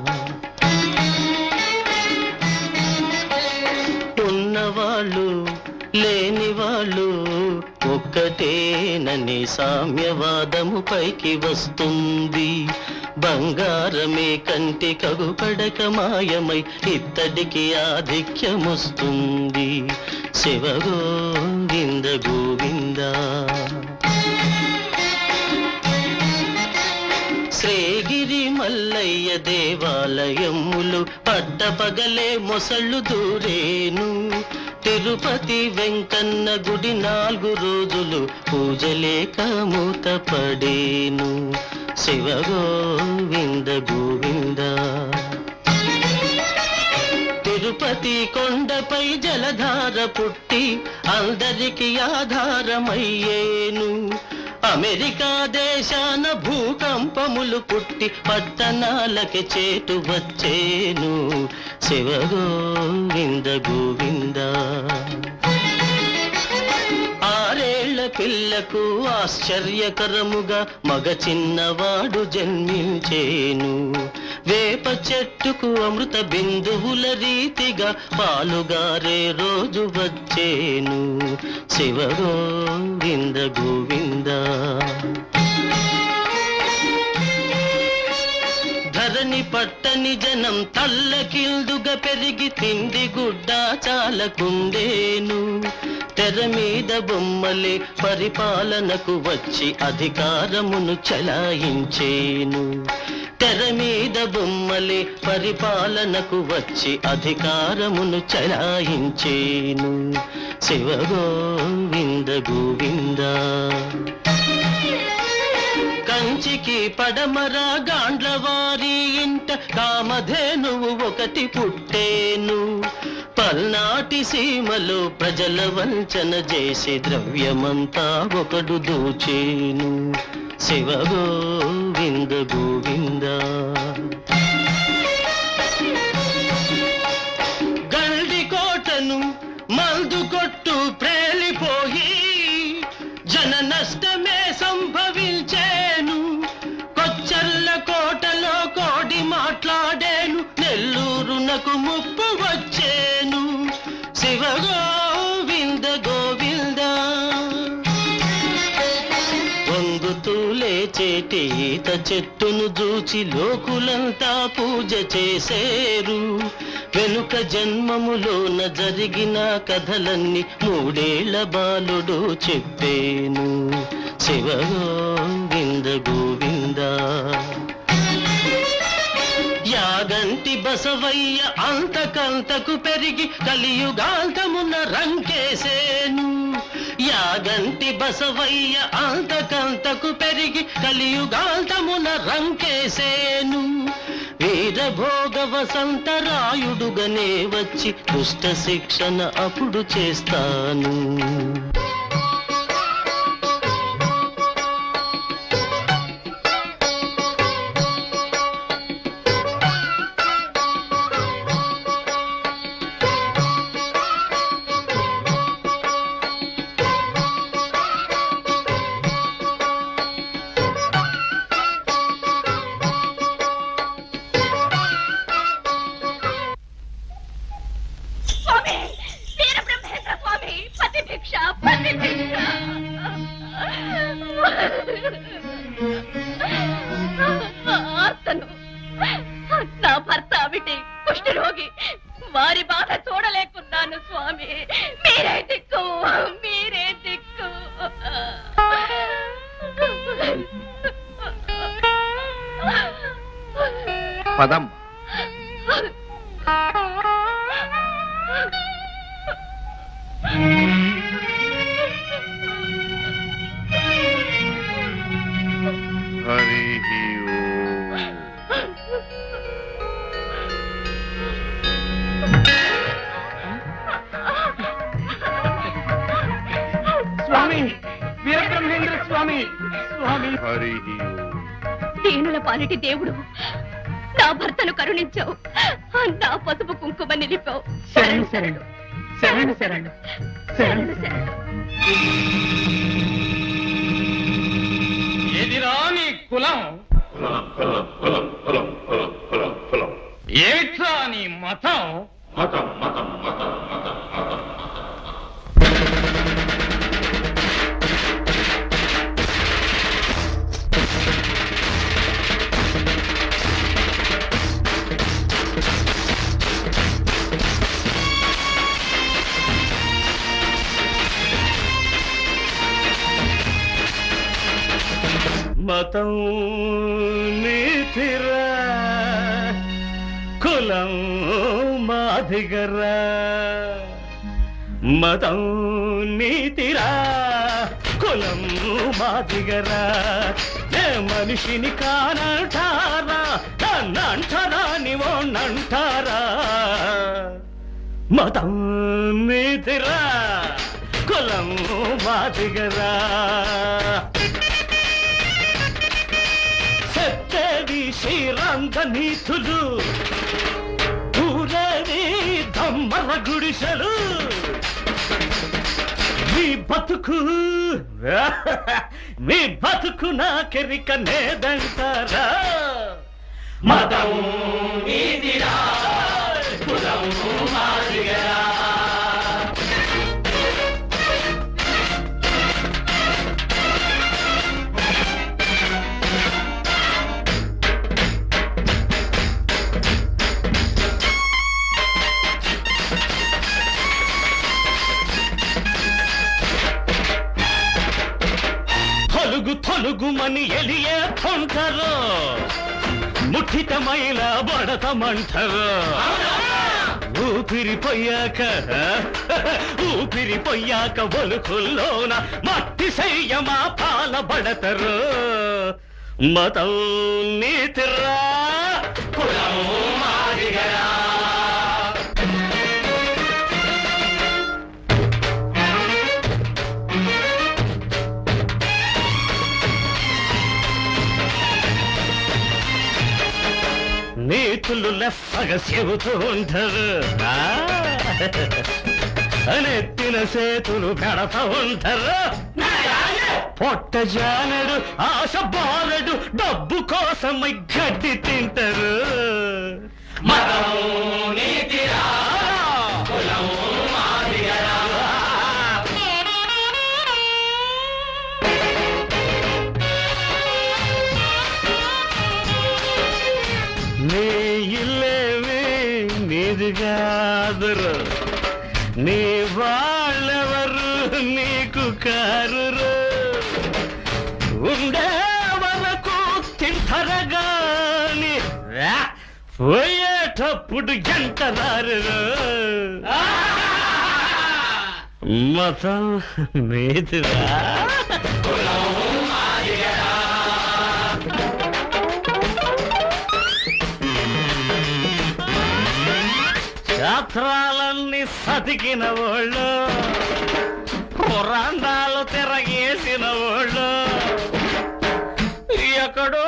H: ఉన్నవాళ్ళు లేని వాళ్ళు ఒక్కటేనని సామ్యవాదము పైకి వస్తుంది బంగారమే కంటి కగుపడక మాయమై ఇత్తడికి ఆధిక్యమొస్తుంది శివ గోవింద గోవింద శ్రీగిరి మల్లయ్య దేవాలయములు పట్టపగలే మొసళ్ళు దూరేను తిరుపతి వెంకన్న గుడి నాలుగు రోజులు పూజలేక మూత పడేను శివ గోవింద గోవింద తిరుపతి కొండపై జలధార పుట్టి అందరికి ఆధారమయ్యేను అమెరికా దేశాన భూకంపములు పుట్టి పట్టణాలకి చేటు వచ్చేను శివ గోవింద గోవింద ఆరేళ్ల పిల్లకు ఆశ్చర్యకరముగా మగ చిన్నవాడు జన్మించేను వేప చెట్టుకు అమృత బిందువుల రీతిగా పాలుగారే రోజు వచ్చేను శివ గోవింద గోవింద ధరణి పట్టని జనం తల్లకిల్దుగా పెరిగి తిండి గుడ్డ చాలకుండేను తెర మీద బొమ్మలే పరిపాలనకు వచ్చి అధికారమును చలాయించేను తెర మీద బొమ్మలే పరిపాలనకు వచ్చి అధికారమును చలాయించేను శివ గోవింద గోవింద కంచికి పడమర గాండ్లవారి ఇంట కామధేనువు ఒకటి పుట్టేను పల్నాటి సీమలో ప్రజల వంచన చేసి ద్రవ్యమంతా ఒకడు దోచేను శివ గోవింద గోవింద గల్డి కోటను మందు కొట్టు ప్రేలిపోయి జన నష్టమే సంభవించేను కొచ్చర్ల కోటలో కోడి మాట్లాడేను నెల్లూరునకు ముప్పు వచ్చేను శివ గోవింద గోవింద వంగుతూ లేచేటి ఈత చెట్టును చూచి లోకులంతా పూజ చేసేరు వెనుక జన్మములోన జరిగిన కథలన్నీ మూడేళ్ల బాలుడు చెప్పేను శివ గోవింద గోవింద యాగంటి బసవయ్య అంతకంతకు పెరిగి కలియుగాంతమున రంకేసేను యాగంటి బసవయ్య అంతకంతకు పెరిగి కలియుగాంతమున రంకేసేను వీరభోగ వసంతరాయుడుగనే వచ్చి దుష్ట శిక్షణ అప్పుడు చేస్తాను
A: స్వామి వీరబ్రహ్మేంద్ర స్వామి పతి భిక్ష పతి భిక్ష అతను నా భర్త అవిటి కుష్ఠరోగి వారి బాధ చూడలేకున్నాను స్వామి మీరే దిక్కు మీరే దిక్కు
D: పదం హరి ఓం.
G: స్వామి వీరబ్రహ్మేంద్ర స్వామి స్వామి
D: హరి ఓం.
A: దీనుల పాలిటి దేవుడు నా భర్తను కరుణించావు నా పసుపు కుంకుమ నిలిపావు
G: శరణు శరణు శరణు శరణు
A: శరణు శరణు
G: ఏదిరా నీ కులం ఏమిట్రా నీ మతం
H: మతం నీతిరా కులం మాదిగరా మతం నీతిరా కులం మాదిగరా ఏ మనిషిని కానంటారా నన్నంటారా నీవోనంటారా మతం నీతిరా కులం మాదిగరా సత్తేవి శ్రీరంగ నీతులు ఊరేది దమ్మర గుడిసెలు మీ బతుకు మీ బతుకు నాకెరిక నేదంటారా మతం మీదిరా కులం మాదిగరా తొలుగు తొలుగుమని ఎలియే కొంటారు ముఠితమైన బడతమంటారు ఊపిరిపోయాక ఊపిరిపోయాక ఒలుకుల్లోన మట్టి సయ్యమా పాలబడతరు మతం నీతిరా కులం మాదిగరా నీతులు లెఫ్ఫగా చెబుతూ ఉంటారు ఆ? నెత్తిన చేతులు పెడతా ఉంటారు పొట్ట జానడు ఆశ బాలడు డబ్బు కోసమై గడ్డి తింటారు మతం నీతిరా కులం మాదిగరా నీ ఇల్లేవి నీది కాదురు నీ వాళ్ళెవరు నీకు కారురు ఉండే వరకు తింటరగాని రా, పోయేటప్పుడు ఎంటరారు మతం నీతిరా శాస్త్రాలన్నీ సతికిన వాళ్ళు పురాణాలు తిరగేసిన వాళ్ళు ఎక్కడో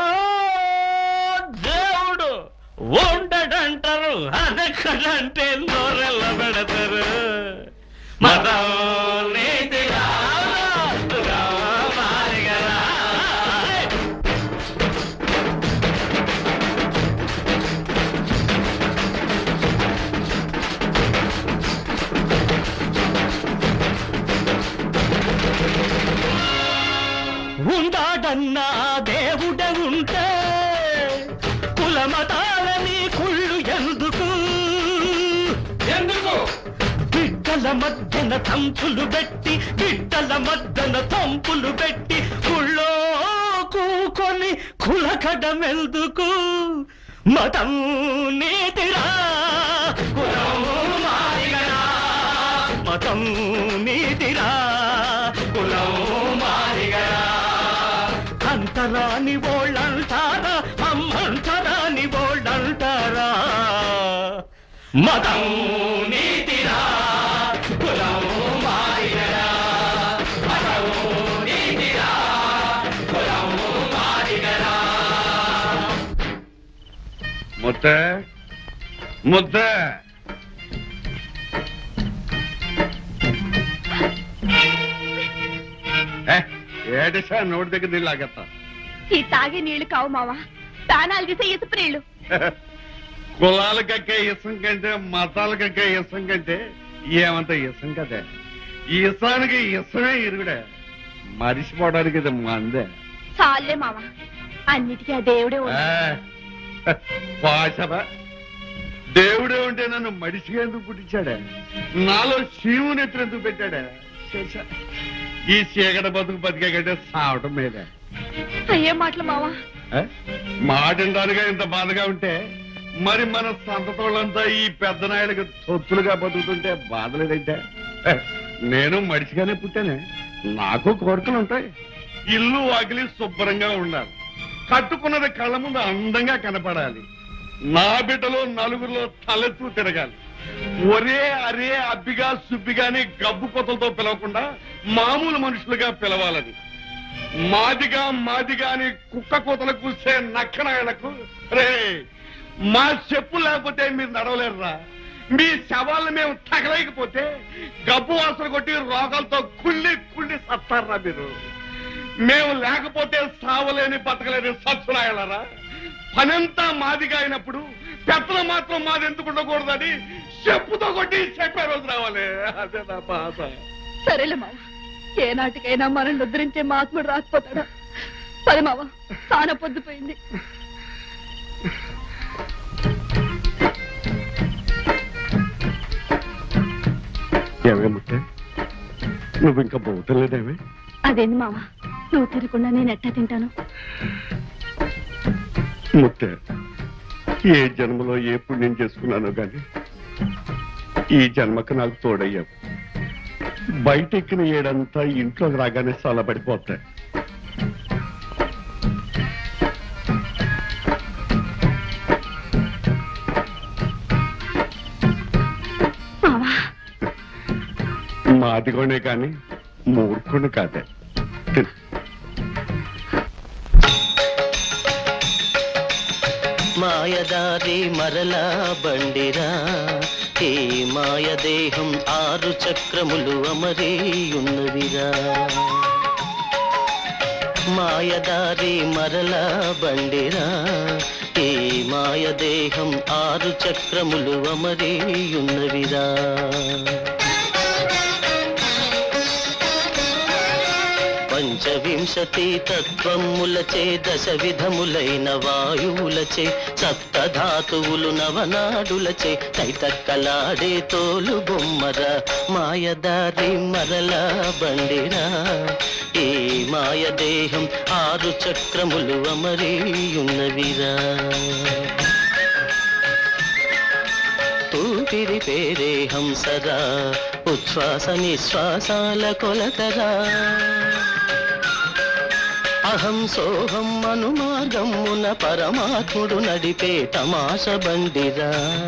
H: దేవుడు ఉండడంటారు అదెక్కడంటే నోరెల్ల పెడతారు మతం నీతిరా, రామారిగరా. ఉండాడన్నా దేవుడే ఉంటే కులమతాలని కుళ్ళు ఎందుకు
G: ఎందుకు
H: బిడ్డల మధ్యన తంపులు పెట్టి బిడ్డల మధ్యన తంపులు పెట్టి కుళ్ళో కూకొని కులకడమెందుకు మతం నీతిరా కులం మారిగరా మతం నీతిరా కులం మారిగరా అంతరాని వాళ్ళంటారా అమ్మంతరాని వాళ్ళంటారా మతం నీతిరా కులం మారిగరా మతం నీతిరా కులం మారిగరా
E: ముద్ద ముద్ద ఏడిసా నోటి దగ్గర నీళ్ళు ఆగేస్తా
A: ఈ తాగే నీళ్లు కావు మావా దానాలు తీసే ఇసుపు నీళ్లు
E: కులాల కక్కే ఇసం కంటే మతాల కక్కే ఇసం కంటే ఏమంత ఇసం కదే ఇసానికి ఇసమే ఇరుగుడే మరిచిపోవడానికి ఇది మందే
A: చాలే మావా అన్నిటికీ ఆ దేవుడే ఉన్నాడు.
E: పాశవ దేవుడే ఉంటే నన్ను మడిసిగా ఎందుకు పుట్టించాడే నాలో శివుని ఎత్తున ఎందుకు పెట్టాడే శేష. ఈ చీకట బతుకు బతికే కంటే సావటం మీదే
A: అయ్యే మాటలు మావా
E: ఏ? మాటిండాలుగా ఇంత బాధగా ఉంటే మరి మన సంతతోళ్ళంతా ఈ పెద్ద నాయుడికి తొత్తులుగా బతుకుతుంటే బాధలేదంటే ఏ, నేను మడిచిగానే పుట్టానే నాకు కోరికలు ఉంటాయి ఇల్లు వాకిలి శుభ్రంగా ఉండాలి కట్టుకున్నది కళ్ళ ముందు అందంగా కనపడాలి నా బిడ్డలో నలుగురిలో తలెత్తు తిరగాలి ఒరే అరే అబ్బిగా సుబ్బిగాని గబ్బు కొత్తలతో పిలవకుండా మామూలు మనుషులుగా పిలవాలని మాదిగా మాదిగా అని కుక్క కోతలు కూసే నక్కనాయలకు రే మా చెప్పు లేకపోతే మీరు నడవలేరురా మీ శవాలను మేము తగలేకపోతే గబ్బు వాసన కొట్టి రోగాలతో కుళ్ళి కుళ్ళి సత్తారా మీరు మేము లేకపోతే సావలేని బతకలేని సత్సునాయలరా పనంతా మాదిగా అయినప్పుడు పెత్తలు మాత్రం మాది ఎందుకు ఉండకూడదని చెప్పుతో కొట్టి చెప్పే రోజు రావాలి అదే నా బాధ
A: సరేలే మావా ఏ నాటికైనా మనల్ని ఉద్ధరించే మహాత్ముడు రాకపోతాడా పది మావా చాలా పొద్దుపోయింది
E: ఏమే ముట్టే నువ్వు ఇంకా పోతలేదేమే
A: అదేంది మావా నువ్వు తిరగకుండా నేను ఎట్టా తింటాను
E: ముట్టే ఏ జన్మలో ఏ పుణ్యం చేసుకున్నానో గాని ఈ జన్మకు నాకు తోడయ్యావు బయట ఎక్కిన ఏడంతా ఇంట్లోకి రాగానే చాలా పడిపోతాయి
A: మావా
E: మాదిగోనే కాని మూర్ఖుని కాదే తిను.
H: మాయదారి మరలా బండిరా ఈ మాయదేహం ఆరు చక్రములు అమరేయున్నవిరా మాయదారి మరలా బండిరా ఈ మాయదేహం ఆరు చక్రములు అమరేయున్నవిరా పంచవింశతి తత్వములచే దశ విధములైన వాయువులచే సప్తధాతువులు నవనాడులచే తైతక్కలాడే తోలు బొమ్మర మాయదారి మరలా బండిరా ఈ మాయదేహం ఆరు చక్రములు అమరీయున్నవిరా తూర్పు ఊపిరి పేరే హంసరా ఉచ్ఛ్వాస నిశ్వాసాల కొలతరా అహం సోహం అను మార్గమున పరమాత్ముడు నడిపే తమాష బండిరా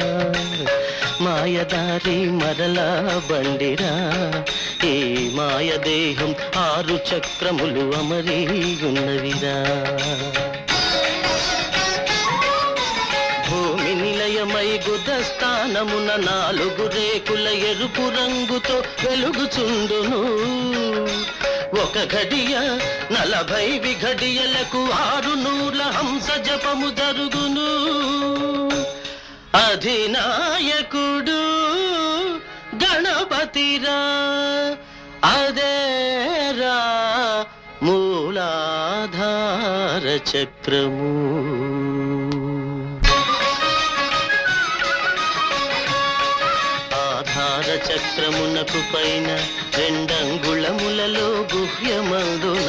H: మాయదారి మరలా బండిరా ఈ మాయదేహం ఆరు చక్రములు అమరీ ఉన్నవిరా భూమి నిలయమై గుదస్థానమున నాలుగు రేకుల ఎరుపు రంగుతో వెలుగుచుండును ఒక ఘడియ నలభై విఘడియలకు ఆరు నూర్ల హంస జపము జరుగును అధినాయకుడు గణపతిరా అదేరా మూలాధార చక్రము ఆధార చక్రమునకు పైన రెండంగుళములలో గుహ్యమందున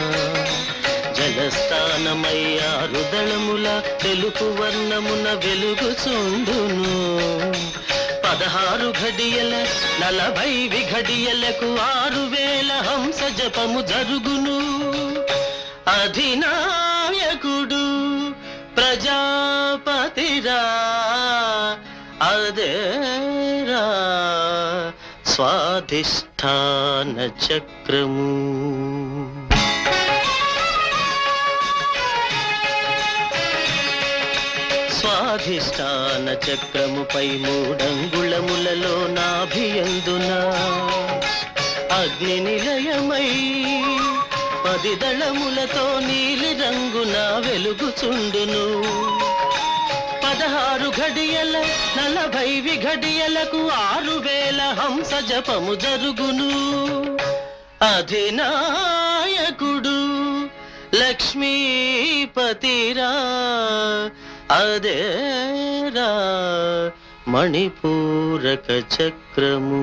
H: జలస్థానమై ఆరు దళముల తెలుపు వర్ణమున వెలుగుచుండును పదహారు ఘడియల నలభై విఘడియలకు ఆరు వేల హంస జపము జరుగును అధినాయకుడు ప్రజాపతిరా అదేరా స్వాధిష్టాన చక్రము స్వాధిష్టాన చక్రముపై మూడంగుళములలో నాభియందున అగ్ని నిలయమై పది దళములతో నీలి రంగున వెలుగుచుండును పదహారు ఘడియల నలభై విఘడియలకు ఆరు వేల హంస జపము జరుగును అధినాయకుడు లక్ష్మీపతిరా అదేరా మణిపూరక చక్రము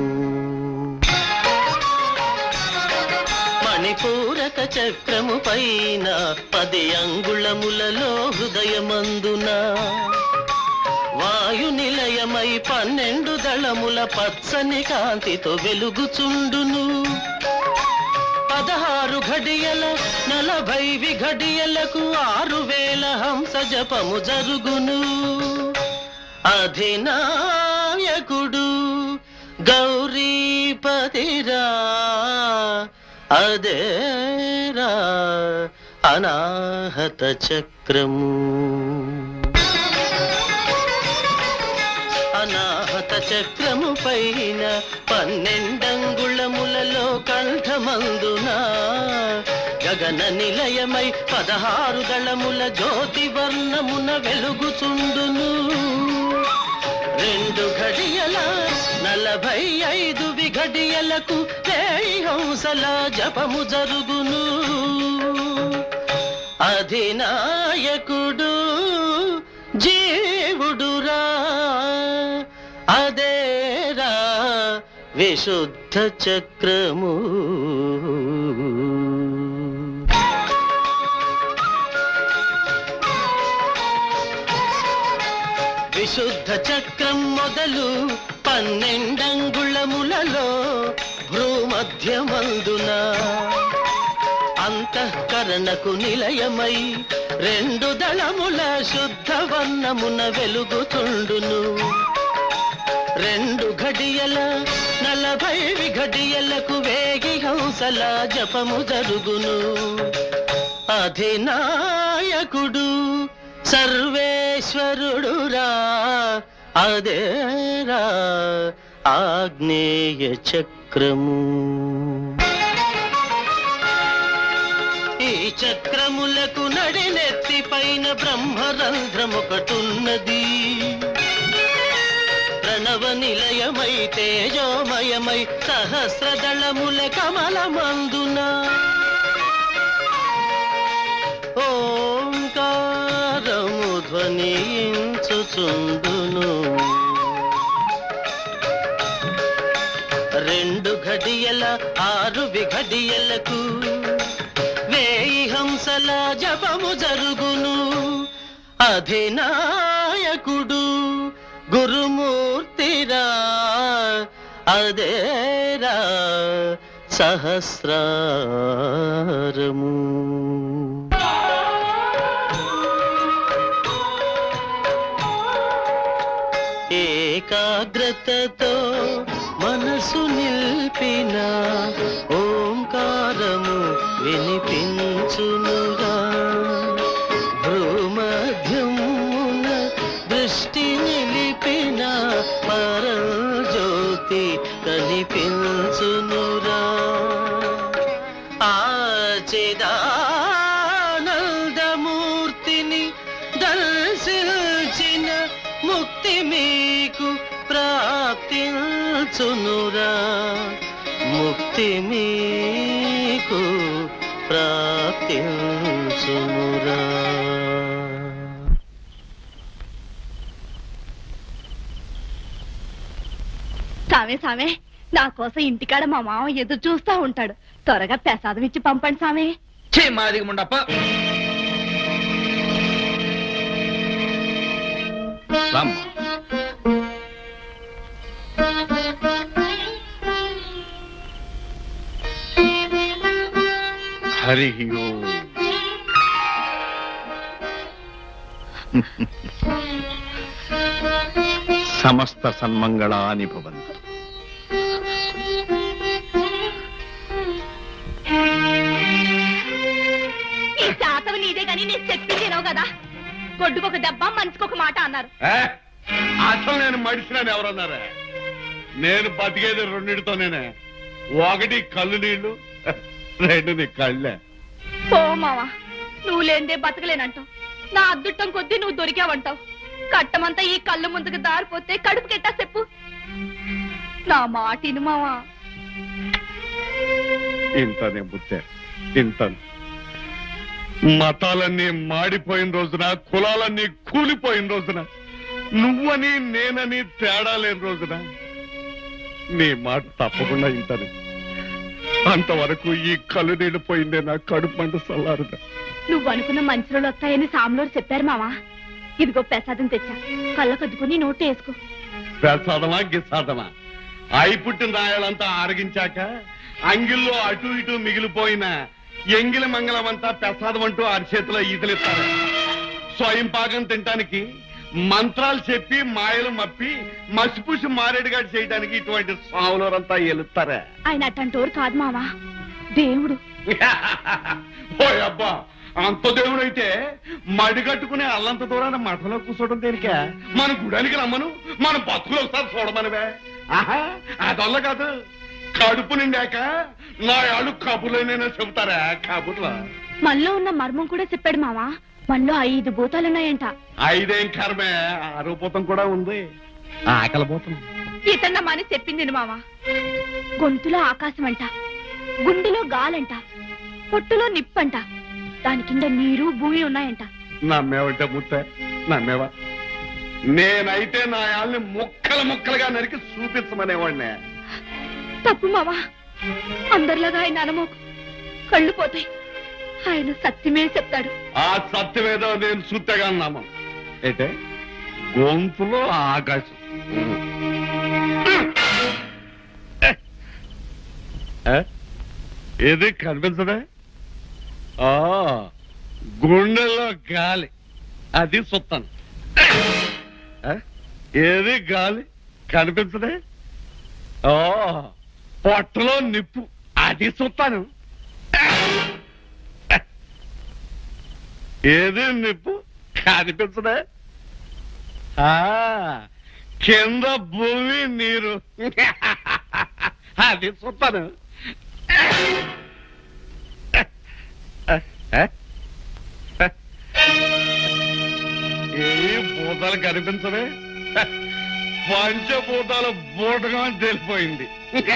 H: మణిపూరక చక్రము పైన పది అంగుళములలో హృదయమందున వాయు నిలయమై పన్నెండు దళముల పచ్చని కాంతితో వెలుగుచుండును పదహారు ఘడియల నలభై విఘడియలకు ఆరు వేల హంస జపము జరుగును అధినాయకుడు గౌరీపతిరా అదేరా అనాహత చక్రము అనాహత చక్రము పైన పన్నెండంగుళములలో కంఠమందున గగన నిలయమై పదహారు దళముల జ్యోతి వర్ణమున వెలుగుచుండును రెండు ఘడియల నలభై ఐదు విఘడియలకు వేయి హంసల జపము జరుగును అధినాయకుడు జీవుడురా అదేరా విశుద్ధ చక్రము విశుద్ధ చక్రం మొదలు పన్నెండంగుళములలో భ్రూమధ్యమందున అంతఃకరణకు నిలయమై రెండు దళముల శుద్ధ వర్ణమున వెలుగుతుండును రెండు ఘడియల నలభై విఘడియలకు వేగి హంసల జపము జరుగును అధినాయకుడు సర్వేశ్వరుడురా అదేరా ఆగ్నేయ చక్రము ఈ చక్రములకు నడినెత్తి పైన బ్రహ్మరంధ్రమొకటున్నది ప్రణవ నిలయమై తేజోమయమై సహస్రదళముల కమలమందున ఓంకారము ధ్వనించుచుండును రెండు ఘడియల ఆరు విఘడియలకు వేయి హంసల జపము జరుగును అధినాయకుడు గురుమూర్తి అదేరా అదేరా సహస్రారము ఏకాగ్రతతో మనసు నిల్పిన ఓంకారము వినిపించునుగా భూమధ్యమున దృష్టి నిలిపిన పరజ్యోతి కనిపించునురా ఆచిదానందమూర్తిని దర్శించిన ముక్తి మీకు ప్రాప్తించునురా ముక్తి మీకు ప్రాప్తించునురా
A: సామే సామే నా కోసం ఇంటికాడ మా మామ ఎదురు చూస్తా ఉంటాడు త్వరగా ప్రసాదం ఇచ్చి పంపండి సామే
F: ఛీ, మాదిగ ముండప్ప రామ్మా.
D: హరి ఓం సమస్త సన్మంగళాని భవంతు
A: ఈ శాతం నీదే గాని నేను చెప్పింది వినవు కదా గొడ్డుకొక దెబ్బ మనిషికొక మాట అన్నారు
D: ఏ? అసలు నేను మడిసినాను ఎవరన్నారా నేను బతికేది రెండింటితోనేనే ఒకటి కళ్ళు నీళ్లు రెండు నీ కళ్ళే
A: పో మావా నువ్వు లేనిదే బతకలేనంటావు నా అద్దుట్టం కొద్దీ నువ్వు దొరికావంటావు కట్టమంతా ఈ కళ్ళు ముందుకు దారిపోతే కడుపు కెట్టా చెప్పు నా మాట ఇను మావా
D: ఇంతనే బుద్ధే ఇంతను మతాలన్నీ మాడిపోయిన రోజున కులాలన్నీ కూలిపోయిన రోజున నువ్వని నేనని తేడా లేని రోజున నీ మాట తప్పకుండా ఇంతనే అంతవరకు ఈ కళ్ళు నీళ్ళు పోయిందే నా కడుపు మంట చల్లారుదా
A: నువ్వు అనుకున్న మంచి రోజులు వస్తాయని సాములోరు చెప్పారు మావా ఇదిగో ప్రసాదం తెచ్చా కళ్ళ కద్దుకుని నోటు వేసుకో
D: ప్రసాదమా గిసాదమా అయి పుట్టిన రాయాలంతా ఆరగించాక అంగిల్లో అటు ఇటు మిగిలిపోయిన ఎంగిలి మంగళం అంతా ప్రసాదం అంటూ అరిచేతిలో ఈతలిస్తారు స్వయం పాకం తినటానికి మంత్రాలు చెప్పి మాయలు మప్పి మసిపూసి మారేడుగాడు చేయడానికి ఇటువంటి స్వాములంతా ఎలుస్తారా
A: ఆయన అట్టంటోరు కాదు మావా దేవుడు
D: ఓ అబ్బా అంత దేవుడైతే మడి కట్టుకుని అల్లంత దూరాన మఠంలో కూర్చోవడం దేనికే మన గుడానికి రమ్మను మన బతుకులు ఒకసారి చూడమనివే ఆహా అదొల్ల కాదు కడుపు నిండాక నా ఆళ్ళు కబుర్లైనా చెబుతారా కబుర్లో
A: మనలో ఉన్న మర్మం కూడా చెప్పాడు మావా మనలో ఐదు భూతాలున్నాయంట
D: ఐదేం కర్మే ఆరోపోతం కూడా ఉంది ఆకలిపోతం
A: ఇతన్నమ్మని చెప్పింది మావా గొంతులో ఆకాశం అంట గుండెలో గాలంట పొట్టులో నిప్పంట దాని కింద నీరు భూమి ఉన్నాయంట
D: నమ్మేవంటే ముత్తే నమ్మేవా నేనైతే నా ఆళ్ళని ముక్కలు ముక్కలుగా నరికి చూపించమనేవాడినే
A: తప్పు మావా అందరిలాగా ఆయన అనమోకు కళ్ళు పోతాయి ఆయన సత్యమే చెప్తాడు
D: ఆ సత్యమేదో నేను చూస్తేగా నమ్మం అయితే గొంతులో ఆకాశం ఏ? ఏది కనిపించదే ఆ గుండెల్లో గాలి అది సుత్తాను ఏ? ఏది గాలి కనిపించదే ఓ పొట్టలో నిప్పు అది సుత్తాను ఏది నిప్పు కనిపించదే ఆ కింద భూమి నీరు అది చూస్తాను ఏ భూతాలు కనిపించవే పంచభూతాల బూటగా తెలిపోయింది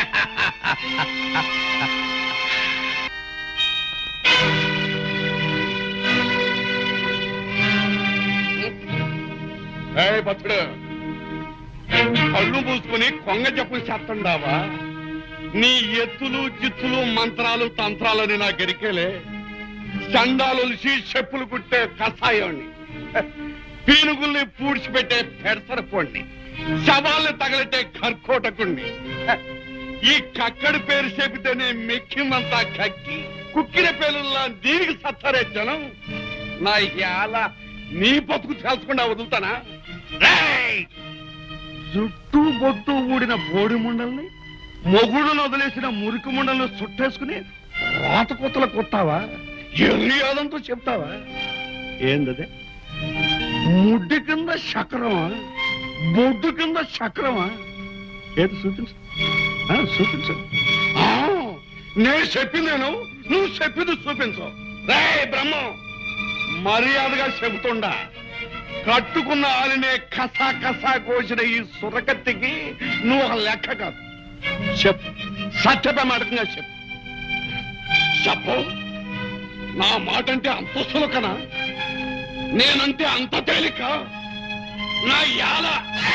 D: ఏయ్ బతుడు కళ్ళు మూసుకుని కొంగ జపం చేస్తుండావా నీ ఎత్తులు చిత్తులు మంత్రాలు తంత్రాలని నా గెరికేలే చండాలొలిసి చెప్పులు కుట్టే కషాయాన్ని
E: పీనుగుల్ని పూడ్చిపెట్టే పెడసర పొండి శవాల్ని తగలెట్టే కర్కోటకుణ్ణి హ, ఈ కక్కడి పేరు చెబితేనే మెక్కిందంతా కక్కి కుక్కిన పేరులా దీనికి సత్తారే జనం నా ఇవాళ నీ బతుకు తెలుసుకుండా వదులుతానా రేయ్! జుట్టు బొట్టు ఊడిన బోడి ముండల్ని మొగుడును వదిలేసిన మురికి ముండల్ని చుట్టేసుకుని రాత కొత్తల కొత్తావా ఎర్రి ఆదంతో చెప్తావా ఏందదే ముడ్డి కింద చక్రమా బొడ్డు కింద చక్రమా ఏది చూపించు ఆ, చూపించు ఆ, నేను చెప్పిందేను నువ్వు చెప్పింది చూపించు రే బ్రహ్మం మర్యాదగా చెబుతుండా కట్టుకున్న ఆలినే కసా కసా కోసిన ఈ సురకత్తికి నువ్వు ఒక లెక్క కాదు చెప్పు సత్యత మాటంగా చెప్పు చెప్పు నా మాట అంటే అంత సులకనా నేనంటే అంత తేలిక నా యాల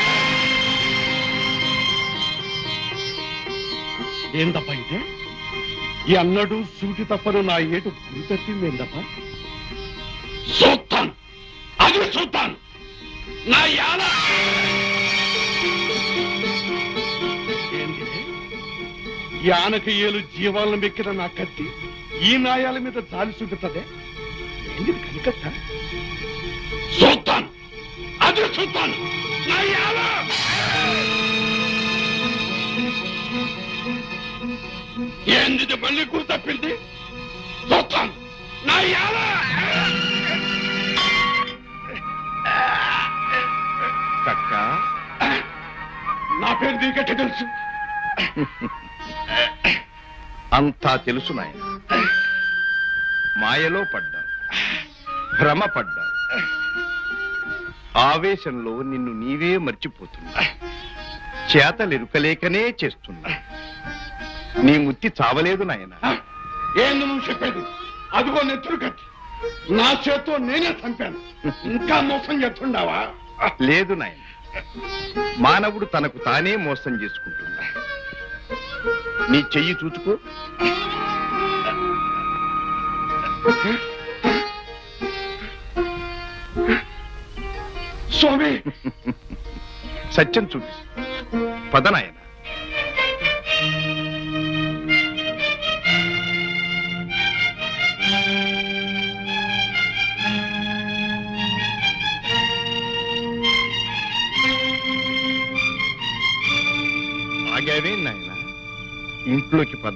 E: ఏందప్ప ఇదే ఎన్నడూ సూటి తప్పను నా ఏటు గురి తప్పింది ఏందప్ప చూస్తాను అది చూస్తాను నా యాల ఏంది యానక ఏలు జీవాలను మెక్కిన నా కత్తి ఈ నాయాల మీద జాలి చూపుతుందే ఏంది కనికట్ట చూస్తాను అది చూస్తాను నా యాల ఏంది మళ్ళీ గురి తప్పింది చూస్తాను నా యాల
D: కక్క
E: నా పేరు నీకెట్ట తెలుసు
D: అంతా తెలుసు నాయన మాయలో పడ్డా భ్రమ పడ్డా ఆవేశంలో నిన్ను నీవే మర్చిపోతున్నా చేతలెరుకలేకనే చేస్తున్నా నీ ముత్తి చావలేదు నాయన
E: ఏంది నువ్వు చెప్పేది అదిగో నెత్తురు కట్టి నా చేత్తో నేనే చంపాను ఇంకా మోసం చేస్తుండావా
D: లేదు నాయన మానవుడు తనకు తానే మోసం చేసుకుంటున్నా నీ చెయ్యి చూచుకో
E: స్వామి
D: సత్యం చూపి పదనాయన ఆగావే నాయన ఇంట్లోకి పద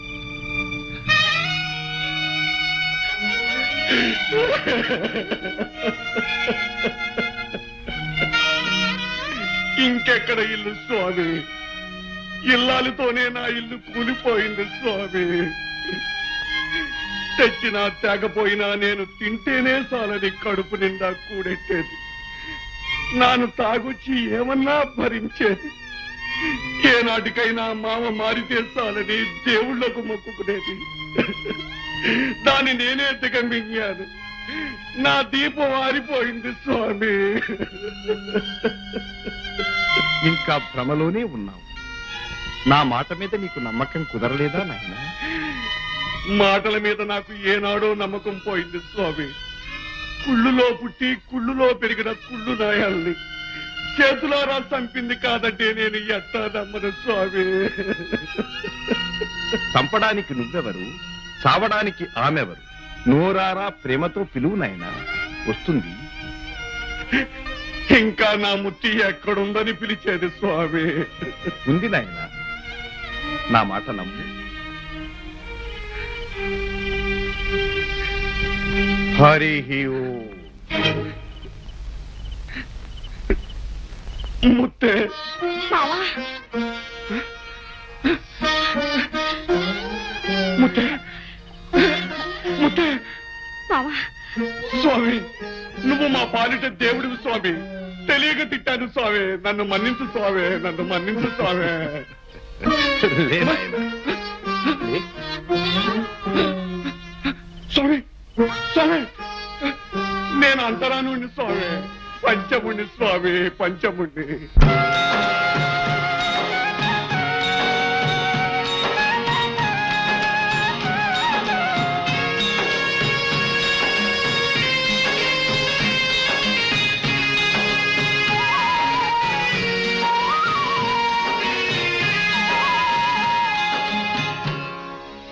E: ఇంకెక్కడ ఇల్లు స్వామి ఇల్లాలితోనే నా ఇల్లు కూలిపోయింది స్వామి తెచ్చినా తేగపోయినా నేను తింటేనే చాలని కడుపు నిండా కూడెట్టేది నాను తాగొచ్చి ఏమన్నా భరించేది ఏనాటికైనా మామ మారితే చాలని దేవుళ్లకు మొక్కుకునేది దాన్ని నేనే దిగమింగాను నా దీపం ఆరిపోయింది స్వామి
D: ఇంకా భ్రమలోనే ఉన్నావు నా మాట మీద నీకు నమ్మకం కుదరలేదా నాయన
E: మాటల మీద నాకు ఏనాడో నమ్మకం పోయింది స్వామి కుళ్ళులో పుట్టి కుళ్ళులో పెరిగిన కుళ్ళు నాయాల్ని చేతులారా చంపింది కాదంటే నేను ఎట్టా నమ్మను స్వామి
D: చంపడానికి నువ్వెవరు చావడానికి ఆమెవరు నోరారా ప్రేమతో పిలువు నాయన వస్తుంది
E: ఇంకా నా ముట్టి ఎక్కడుందని పిలిచేది స్వామి
D: ఉంది నాయన నా మాట నమ్ము హరి ఓం
E: ముత్తే
A: బావా
E: ముత్తే ముత్తే
A: బావా
E: స్వామి నువ్వు మా పాలిట దేవుడివి స్వామి తెలియక తిట్టాను స్వామి నన్ను మన్నించు స్వామి నన్ను మన్నించు స్వామి
D: లే నాయన లే.
E: స్వామి స్వామి నేను అంతరానుండి స్వామి పంచముండి స్వామి పంచముండి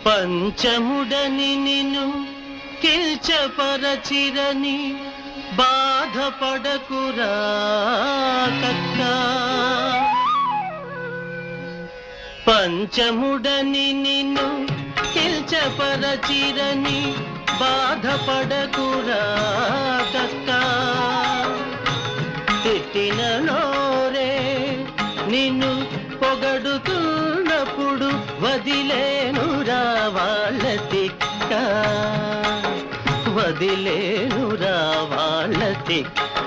H: పంచముడని నిన్ను కిల్చపరచిరని బాధపడకురా కక్క పంచముడని నిన్ను కిల్చపరచిరని బాధపడకురా కక్క తిట్టిన నోరే నిన్ను పొగడుతున్నప్పుడు వదిలేనురా వాళ్ళ తిక్క వదిలేనురా వాళ్ళ తిక్క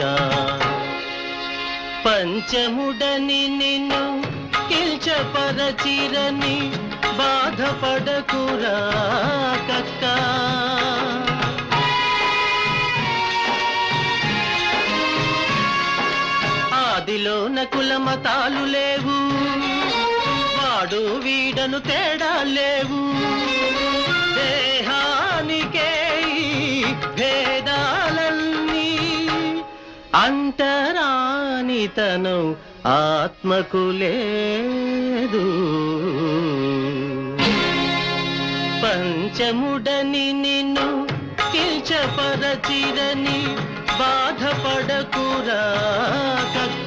H: పంచముడని నిన్ను కిల్చపరచిరని బాధపడకురా కక్క ఆదిలోన కుల మతాలు లేవు వాడు వీడను తేడా లేవు దేహానికే ఈ భేదాలన్నీ అంటరానితనం ఆత్మకు లేదు పంచముడని నిన్ను కిల్చపరచిరని బాధపడకురా కక్క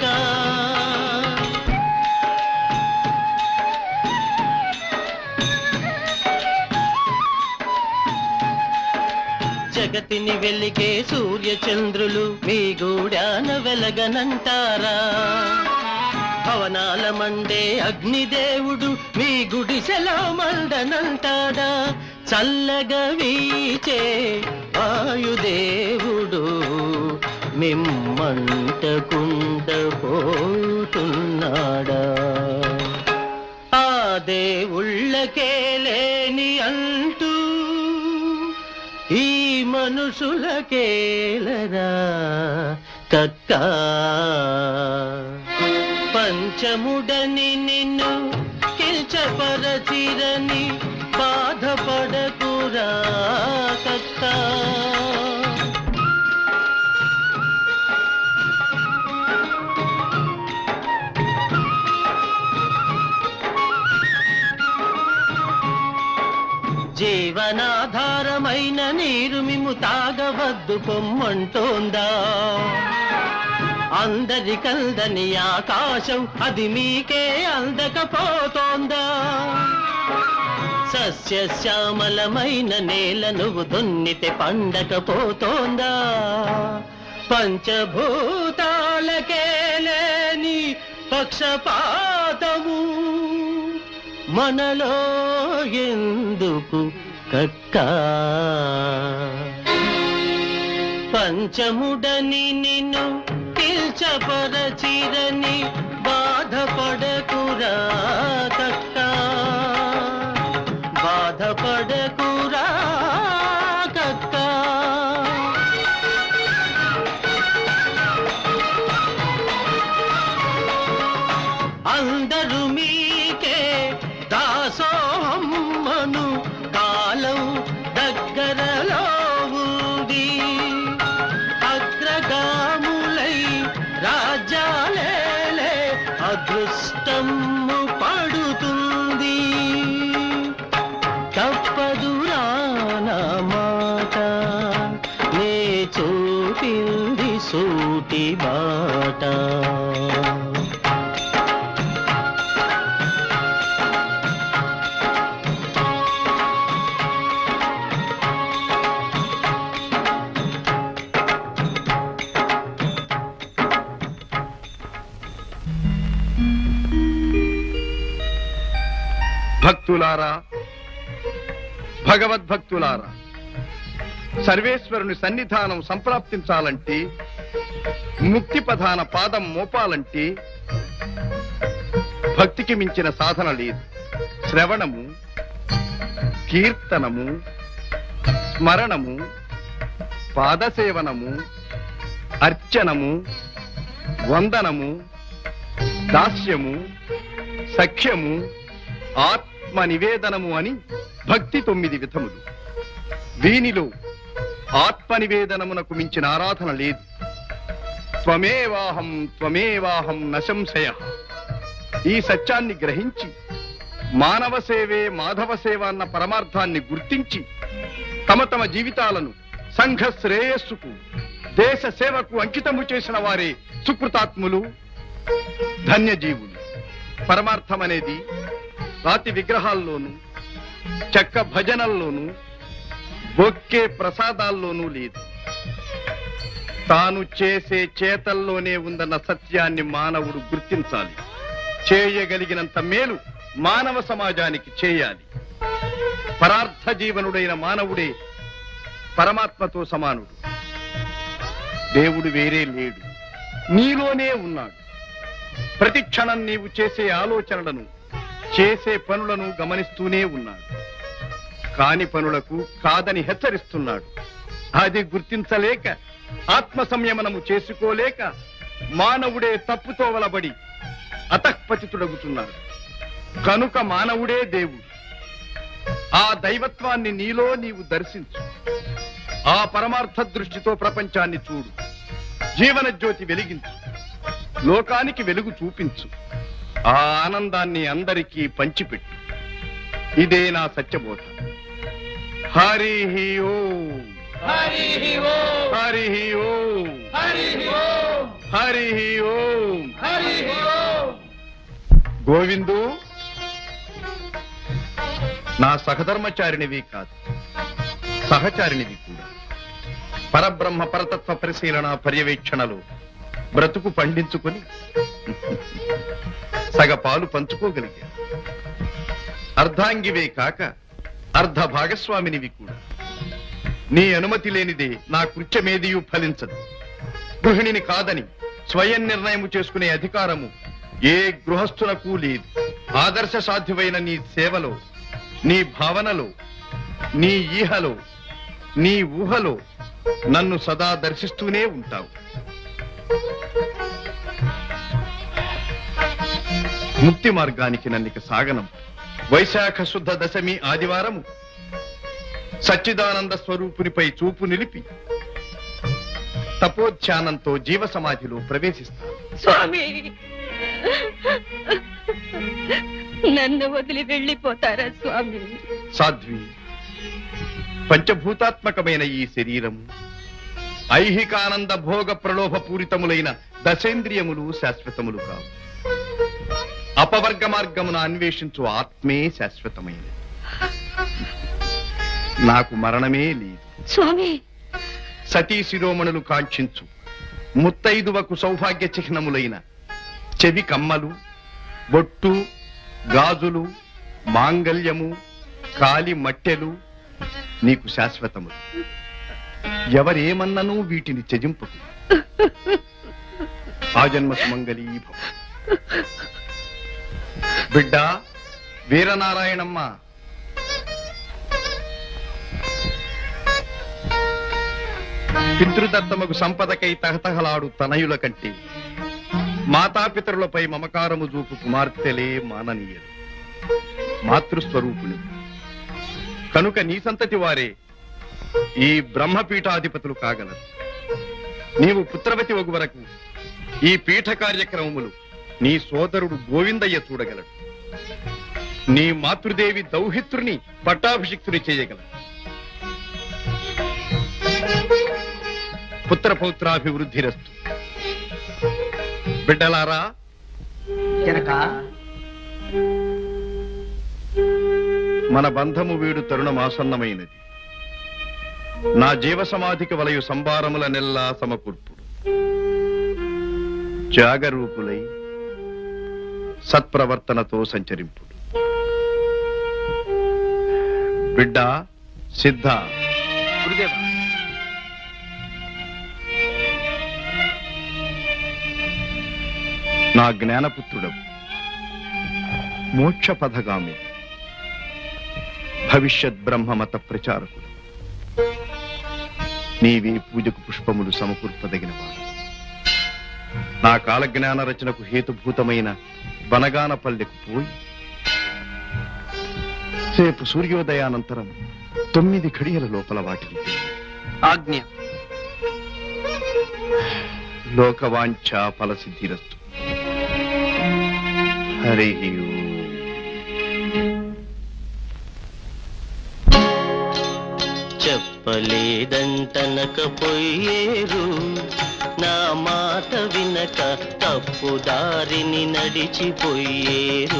H: జగతిని వెలిగే సూర్య చంద్రులు మీ గూడాన వెలగనంటారా భవనాల మండే అగ్నిదేవుడు మీ గుడిసెలో మండనంటాడా చల్లగా వీచే వాయుదేవుడు మిమ్మంటకుండ పోతున్నాడా ఆ దేవుళ్ళకే లేని అంటూ ఈ మనుషులకేలరా కక్క పంచముడని నిన్ను కిల్చపరచిరని బాధపడకురా కక్క జీవనాధారమైన నీరు మిము తాగవద్దు పొమ్మంటోందా అందరికందని ఆకాశం అది మీకే అందకపోతోందా సస్యశ్యామలమైన నేల నువ్వు దున్నితే పండకపోతోందా పంచభూతాలకే లేని పక్షపాతము మనలో ఎందుకు కక్క పంచముడని నిన్ను పిల్చపరచిరని బాధపడకురా కక్క బాధపడకురా కక్క అందరూ మీకే దాసోహమ్మను కాలం దగ్గరలో ఉంది అగ్రగాములై రాజ్యాలేలే అదృష్టము పడుతుంది తప్పదురా నా మాట నే చూపింది సూటి బాట
D: భక్తులారా భగవద్భక్తులారా సర్వేశ్వరుని సన్నిధానం సంప్రాప్తించాలంటే ముక్తి ప్రధాన పాదం మోపాలంటే భక్తికి మించిన సాధన లేదు శ్రవణము కీర్తనము స్మరణము పాదసేవనము అర్చనము వందనము దాస్యము సఖ్యము ఆత్మ నివేదనము అని భక్తి తొమ్మిది విధములు దీనిలో ఆత్మ నివేదనమునకు మించిన ఆరాధన లేదు త్వమేవాహం త్వమేవాహం నశంశయ ఈ సత్యాన్ని గ్రహించి మానవ సేవే మాధవ సేవ అన్న పరమార్థాన్ని గుర్తించి తమ తమ జీవితాలను సంఘ శ్రేయస్సుకు దేశ సేవకు అంకితము చేసిన వారే సుకృతాత్ములు ధన్యజీవులు పరమార్థం అనేది రాతి విగ్రహాల్లోనూ చెక్క భజనల్లోనూ బొక్కే ప్రసాదాల్లోనూ లేదు తాను చేసే చేతల్లోనే ఉందన్న సత్యాన్ని మానవుడు గుర్తించాలి చేయగలిగినంత మేలు మానవ సమాజానికి చేయాలి పరార్థ జీవనుడైన మానవుడే పరమాత్మతో సమానుడు దేవుడు వేరే లేడు నీలోనే ఉన్నాడు ప్రతి క్షణం నీవు చేసే ఆలోచనలను చేసే పనులను గమనిస్తూనే ఉన్నాడు కాని పనులకు కాదని హెచ్చరిస్తున్నాడు అది గుర్తించలేక ఆత్మ సంయమనము చేసుకోలేక మానవుడే తప్పుతో వలబడి అతఃపతితుడగుతున్నాడు కనుక మానవుడే దేవుడు ఆ దైవత్వాన్ని నీలో నీవు దర్శించు ఆ పరమార్థ దృష్టితో ప్రపంచాన్ని చూడు జీవన జ్యోతి వెలిగించు లోకానికి వెలుగు చూపించు ఆ ఆనందాన్ని అందరికీ పంచిపెట్టు ఇదే నా సత్యబోధ హరి ఓం హరి ఓం హరి ఓం గోవిందు నా సహధర్మచారిణివి కాదు సహచారిణివి కూడా పరబ్రహ్మ పరతత్వ పరిశీలన పర్యవేక్షణలో బ్రతుకు పండించుకొని సగ పాలు పంచుకోగలిగా అర్ధాంగివే కాక అర్ధ భాగస్వామినివి కూడా నీ అనుమతి లేనిదే నా కృత్యమేదియు ఫలించదు గృహిణిని కాదని స్వయం నిర్ణయము చేసుకునే అధికారము ఏ గృహస్థులకు లేదు ఆదర్శ సాధ్యమైన నీ సేవలో నీ భావనలో నీ ఈహలో నీ ఊహలో నన్ను సదా దర్శిస్తూనే ఉంటావు ముక్తి మార్గానికి నన్నిక సాగనం వైశాఖ శుద్ధ దశమి ఆదివారము సచ్చిదానంద స్వరూపునిపై చూపు నిలిపి తపోధ్యానంతో జీవ సమాధిలో ప్రవేశిస్తాను
A: స్వామి నన్ను వదిలి వెళ్ళిపోతారా స్వామి
D: సాధ్వి పంచభూతాత్మకమైన ఈ శరీరము ఐహికానంద భోగ ప్రలోభ పూరితములైన దశేంద్రియములు శాశ్వతములు కావు అపవర్గ మార్గమున అన్వేషించు ఆత్మే శాశ్వతమైనది నాకు మరణమే లేదు
A: స్వామి
D: సతీ శిరోమణులు కాంక్షించు ముత్తైదువకు సౌభాగ్య చిహ్నములైన చెవి కమ్మలు బొట్టు గాజులు మాంగల్యము కాలి మట్టెలు నీకు శాశ్వతములు ఎవరేమన్ననూ వీటిని త్యజింపకు ఆజన్మ సుమంగళీ భవ బిడ్డ వీరనారాయణమ్మ పితృదత్తమకు సంపదకై తహతహలాడు తనయుల కంటే మాతాపితరులపై మమకారము చూపు కుమార్తెలే మాననీయలు మాతృస్వరూపులు కనుక నీ సంతతి వారే ఈ బ్రహ్మపీఠాధిపతులు కాగలరు నీవు పుత్రవతి ఒగు వరకు ఈ పీఠ కార్యక్రమములు నీ సోదరుడు గోవిందయ్య చూడగలడు నీ మాతృదేవి దౌహిత్రుని పట్టాభిషిక్తుని చేయగలడు పుత్రపౌత్రాభివృద్ధిరస్తు బిడ్డలారా
B: జనక
D: మన బంధము వీడు తరుణమాసన్నమైనది నా జీవ సమాధికి వలయు సంభారముల నెల్లా సమకూర్పుడు జాగరూపులై సత్ప్రవర్తనతో సంచరింపుడు బిడ్డ సిద్ధ
C: గురుదేవ
D: నా జ్ఞానపుత్రుడవు మోక్ష పథగామి భవిష్యత్ బ్రహ్మమత ప్రచారకుడు నీవే పూజకు పుష్పములు సమకూర్పదగినవాడు నా కాలజ్ఞాన రచనకు హేతుభూతమైన బనగానపల్లెకు పోయి రేపు సూర్యోదయానంతరం తొమ్మిది ఘడియల లోపల వాటిని తెయ్యి.
C: ఆజ్ఞ
D: లోకవాంఛ ఫలసిద్ధిరస్తు హరి ఓం
H: చెప్పలేదంటనకపోయేరు నా మాట వినక తప్పు దారిని నడిచిపోయేరు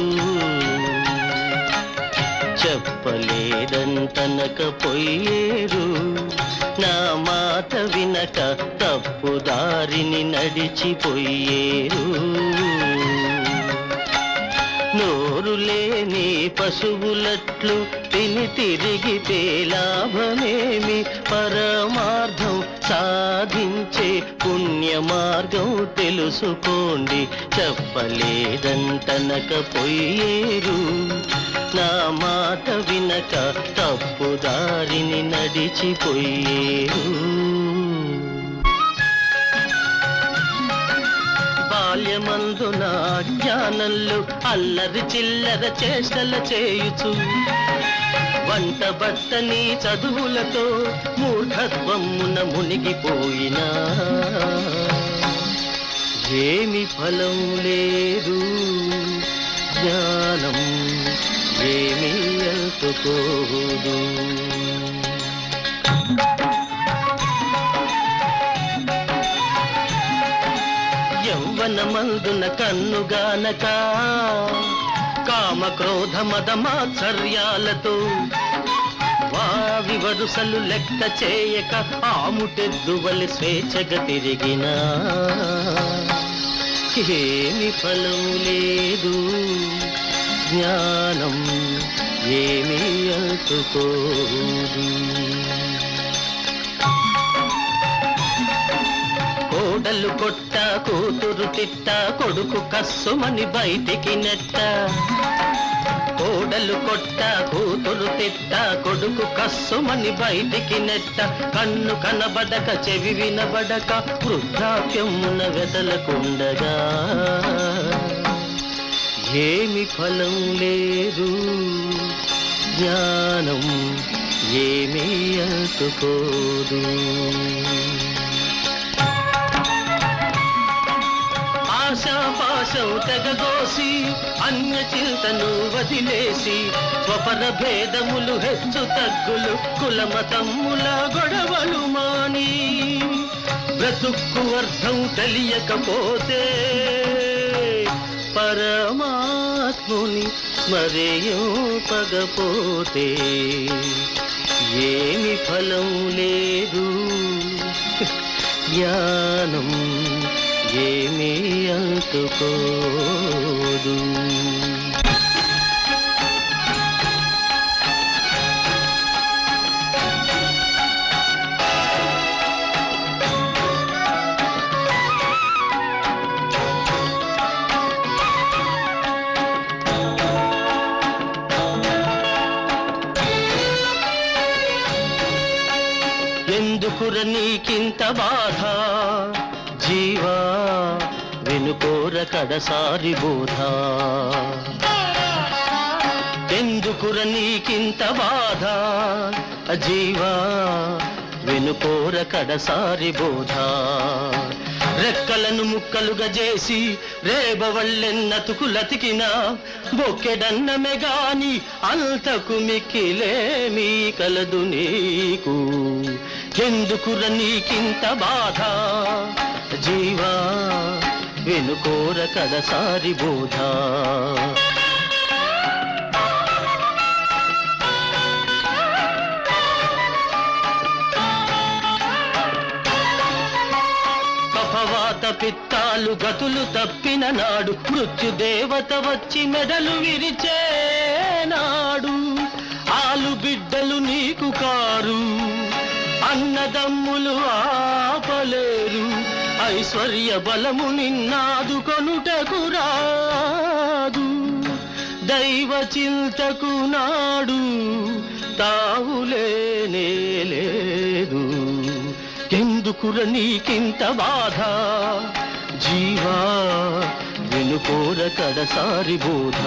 H: చెప్పలేదంటనకపోయేరు నా మాట వినక తప్పు దారిని నడిచిపోయేరు నోరు లేని పశువులట్లు తిని తిరిగితే లాభమేమి పరమార్థం సాధించే పుణ్య మార్గం తెలుసుకోండి చెప్పలేదంటనకపోయేరు నా మాట వినక తప్పు దారిని నడిచిపోయేరు బాల్యమందున జ్ఞానంలో అల్లరి చిల్లర చేష్టల చేయుచు వంట బట్టని చదువులతో మూఢత్వమున మునిగిపోయినా ఏమి ఫలం లేదు జ్ఞానం ఏమి అందుకోదు యౌవనమందున కన్నుగానక కామ క్రోధ మద మాత్సర్యాలతో వావి వరుసలు లెక్క చేయక ఆముటెద్దువలి స్వేచ్ఛగా తిరిగినా ఏమి ఫలం లేదు జ్ఞానం ఏమీ అందుకోదు కోడలు కొట్ట కూతురు తిట్ట కొడుకు కస్సుమని బయటికి నెట్ట కోడలు కొట్ట కూతురు తిట్ట కొడుకు కస్సుమని బయటికి నెట్ట కన్ను కనబడక చెవి వినబడక వృద్ధాప్యమున వెదలకుండగా ఏమి ఫలం లేదు జ్ఞానం ఏమీ అందుకోదు ఆశాపాశం తెగదోసి అన్య చింతను వదిలేసి స్వపర భేదములు హెచ్చు తగ్గులు కులమతమ్ముల గొడవలు మాని బ్రతుక్కు అర్థం తెలియకపోతే పరమాత్ముని స్మరేయో పగపోతే ఏమి ఫలం లేదు జ్ఞానం ఏమీ అంటుకోదు ఎందుకుర నీకింత బాధ జీవా వెనుకోర కడసారి బోధ ఎందుకుర నీకింత బాధ జీవా వెనుకోర కడసారి బోధ రెక్కలను ముక్కలుగా చేసి రేబవళ్ళెన్నతుకులతికినా బొక్కెడన్నమే గాని అంతకు మిక్కిలేమీ కలదు నీకు ఎందుకుర నీకింత బాధ జీవా వెనుకోర కడసారి బోధ కఫవాత పిత్తాలు గతులు తప్పిన నాడు మృత్యు దేవత వచ్చి మెడలు విరిచే నాడు ఆలు బిడ్డలు నీకు కారు అన్నదమ్ములు ఆపలేరు ఐశ్వర్య బలము నిన్నాదు కొనుటకు రాదు దైవ చింతకు నాడు తావులేనే లేదు ఎందుకుర నీకింత బాధ జీవా వెనుకోర కడసారి బోధ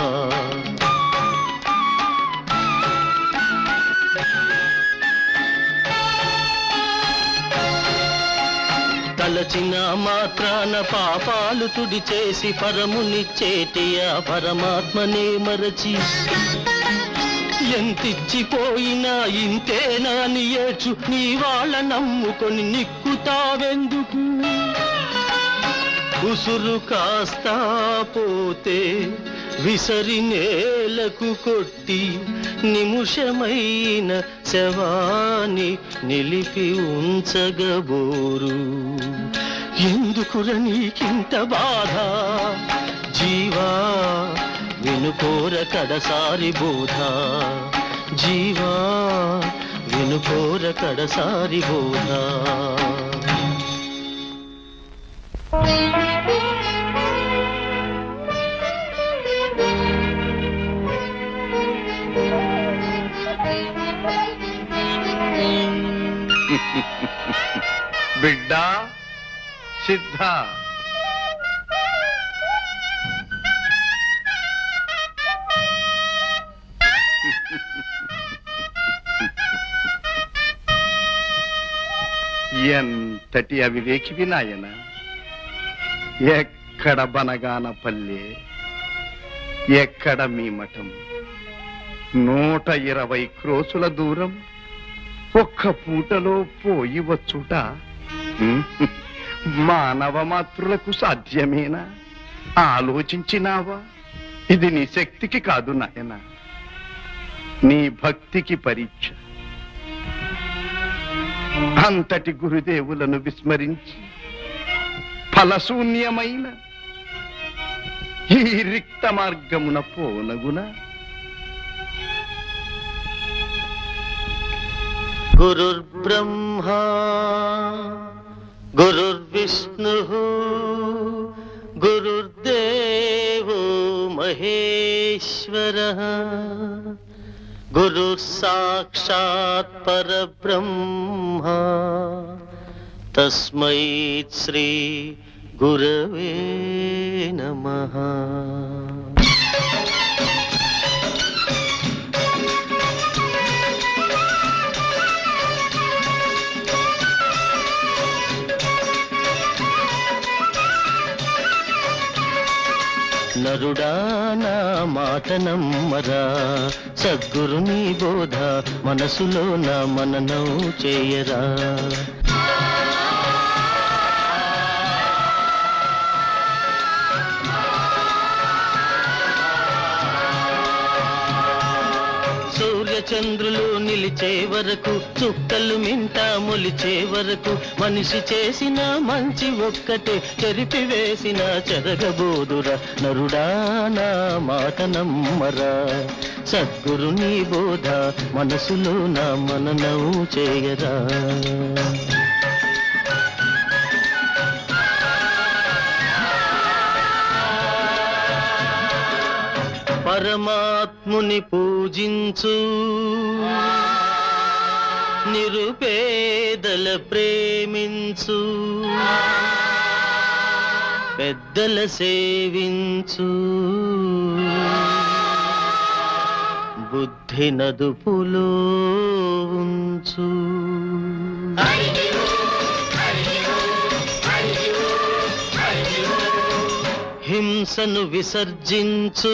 H: తలచిన మాత్రాన పాపాలు తుడి చేసి పరమునిచ్చేటి ఆ పరమాత్మనే మరచి ఎంతిచ్చిపోయినా ఇంతేనా అని ఏడ్చు నీ వాళ్ళ నమ్ముకొని నిక్కుతావెందుకు ఉసురు కాస్తా పోతే విసరి నేలకు కొట్టి నిముషమైన శవాన్ని నిలిపి ఉంచగబోరు ఎందుకుర నీకింత బాధ జీవా వినుకోర కడసారి బోధ జీవా వినుకోర కడసారి బోధ
D: బిడ్డ సిద్ధ ఎంతటి అవివేకివి నాయన ఎక్కడ బనగాన పల్లె ఎక్కడ మీ మఠం నూట ఇరవై క్రోసుల దూరం ఒక్క పూటలో పోయి వచ్చుట హ్మ్, మానవ మాతృలకు సాధ్యమేనా ఆలోచించినావా ఇది నీ శక్తికి కాదు నాయన నీ భక్తికి పరీక్ష అంతటి గురుదేవులను విస్మరించి ఫలశూన్యమైన ఈ రిక్త మార్గమున పోనగునా
H: గురుర్బ్రహ్మా గురుర్విష్ణుః గురుర్దేవో మహేశ్వరः గురుः సాక్షాత్ పరబ్రహ్మ తస్మై శ్రీ గురవే నమః నరుడా నా మాట నమ్మరా సద్గురుని బోధ మనసులో నా మననం చేయరా సూర్యచంద్రులు నిలిచే వరకు చుక్కలు మింట మొలిచే వరకు మనిషి చేసిన మంచి ఒక్కటే చెరిపి వేసిన చెరగబోదురా నరుడా నా మాట నమ్మరా సద్గురుని బోధ మనసులో నా మననం చేయరా పరమాత్ముని పూజించు నిరుపేదల ప్రేమించు పెద్దల సేవించు బుద్ధి నదుపులో ఉంచు హింసను విసర్జించు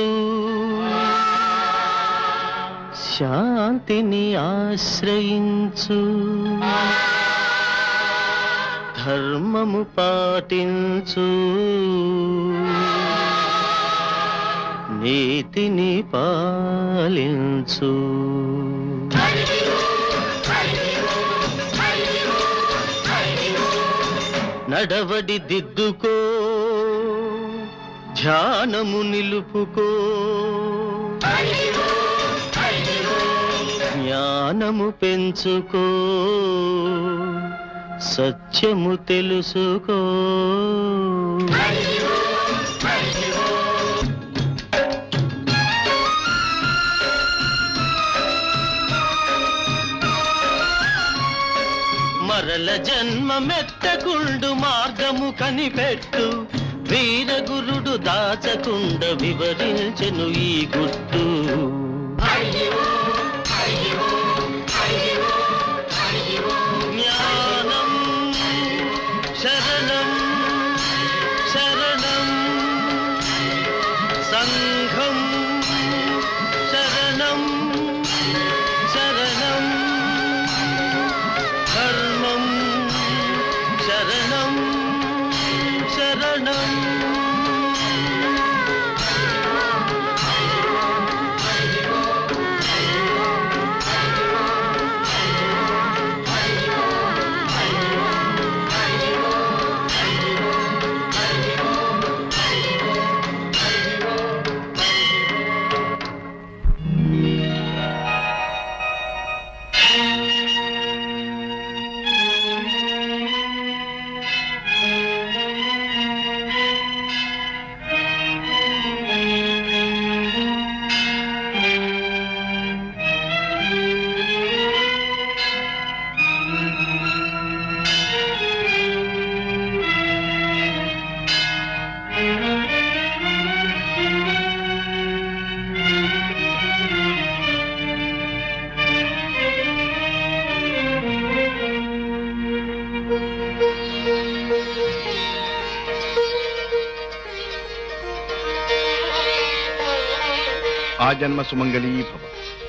H: శాంతిని ఆశ్రయించు ధర్మము పాటించు నీతిని పాలించు నడవడి దిద్దుకో ధ్యానము నిలుపుకో జ్ఞానము పెంచుకో సత్యము తెలుసుకో మరల జన్మ మెత్తకుండు మార్గము కనిపెట్టు వీరగురుడు దాచకుండ వివరించెను ఈ గుట్టు జ్ఞానం శరణం శరణం సంఘం శరణం
D: ఆ జన్మ సుమంగళీ భవ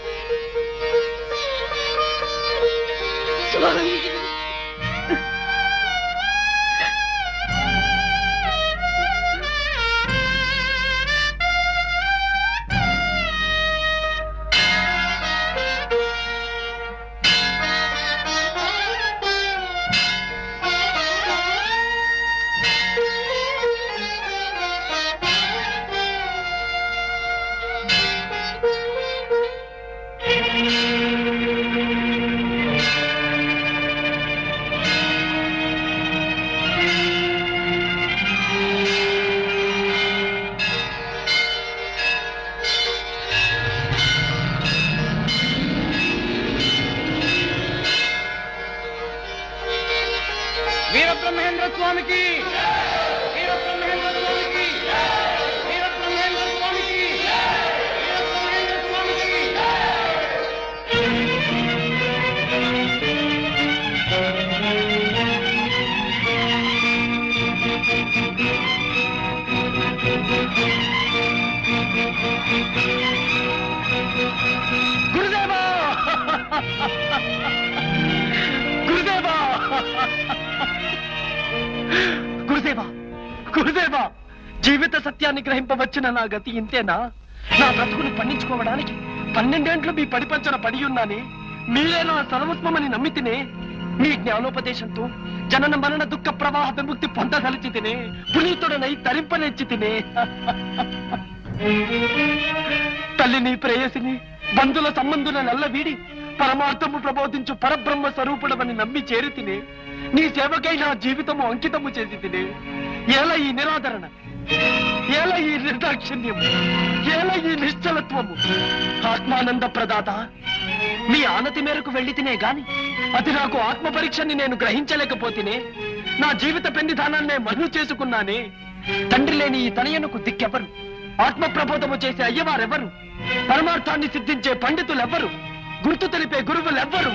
G: వీరబ్రహ్మేంద్ర స్వామికి వీరబ్రహ్మేంద్ర స్వామికి వీరబ్రహ్మేంద్ర స్వామికి వీరబ్రహ్మేంద్ర స్వామికి
C: గురుదేవా గురుదేవా గురుదేవా గురుదేవా జీవిత సత్యాన్ని గ్రహింపవచ్చిన నా గతి ఇంతేనా నా బ్రతుకును పండించుకోవడానికి పన్నెండేండ్లు మీ పడిపంచన పడి ఉన్నానే మీరే నా సర్వస్వమని నమ్మితినే మీ జ్ఞానోపదేశంతో జనన మరణ దుఃఖ ప్రవాహ విముక్తి పొందదలిచి తినే పునీతుడనై తరింపనెచ్చి తినే తల్లిని ప్రేయసిని బంధుల సంబంధుల నల్ల వీడి పరమార్థము ప్రబోధించు పరబ్రహ్మ స్వరూపుడమని నమ్మి చేరి తినే నీ సేవకై నా జీవితము అంకితము చేసి తినే ఏల ఈ నిరాదరణ ఏల ఈ నిర్దాక్షిణ్యము ఏల ఈ నిశ్చలత్వము ఆత్మానంద ప్రదాత మీ ఆనతి మేరకు వెళ్ళి తినే గాని అది నాకు ఆత్మ పరీక్షని నేను గ్రహించలేకపోతేనే నా జీవిత పెండిధానాన్నే మను చేసుకున్నానే తండ్రి లేని ఈ తనయనకు దిక్కెవరు ఆత్మ ప్రబోధము చేసే అయ్యవారెవరు పరమార్థాన్ని సిద్ధించే పండితులెవ్వరు గుర్తు తెలిపే గురువులెవ్వరు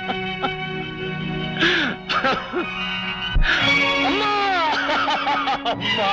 C: అమ్మా! అమ్మా!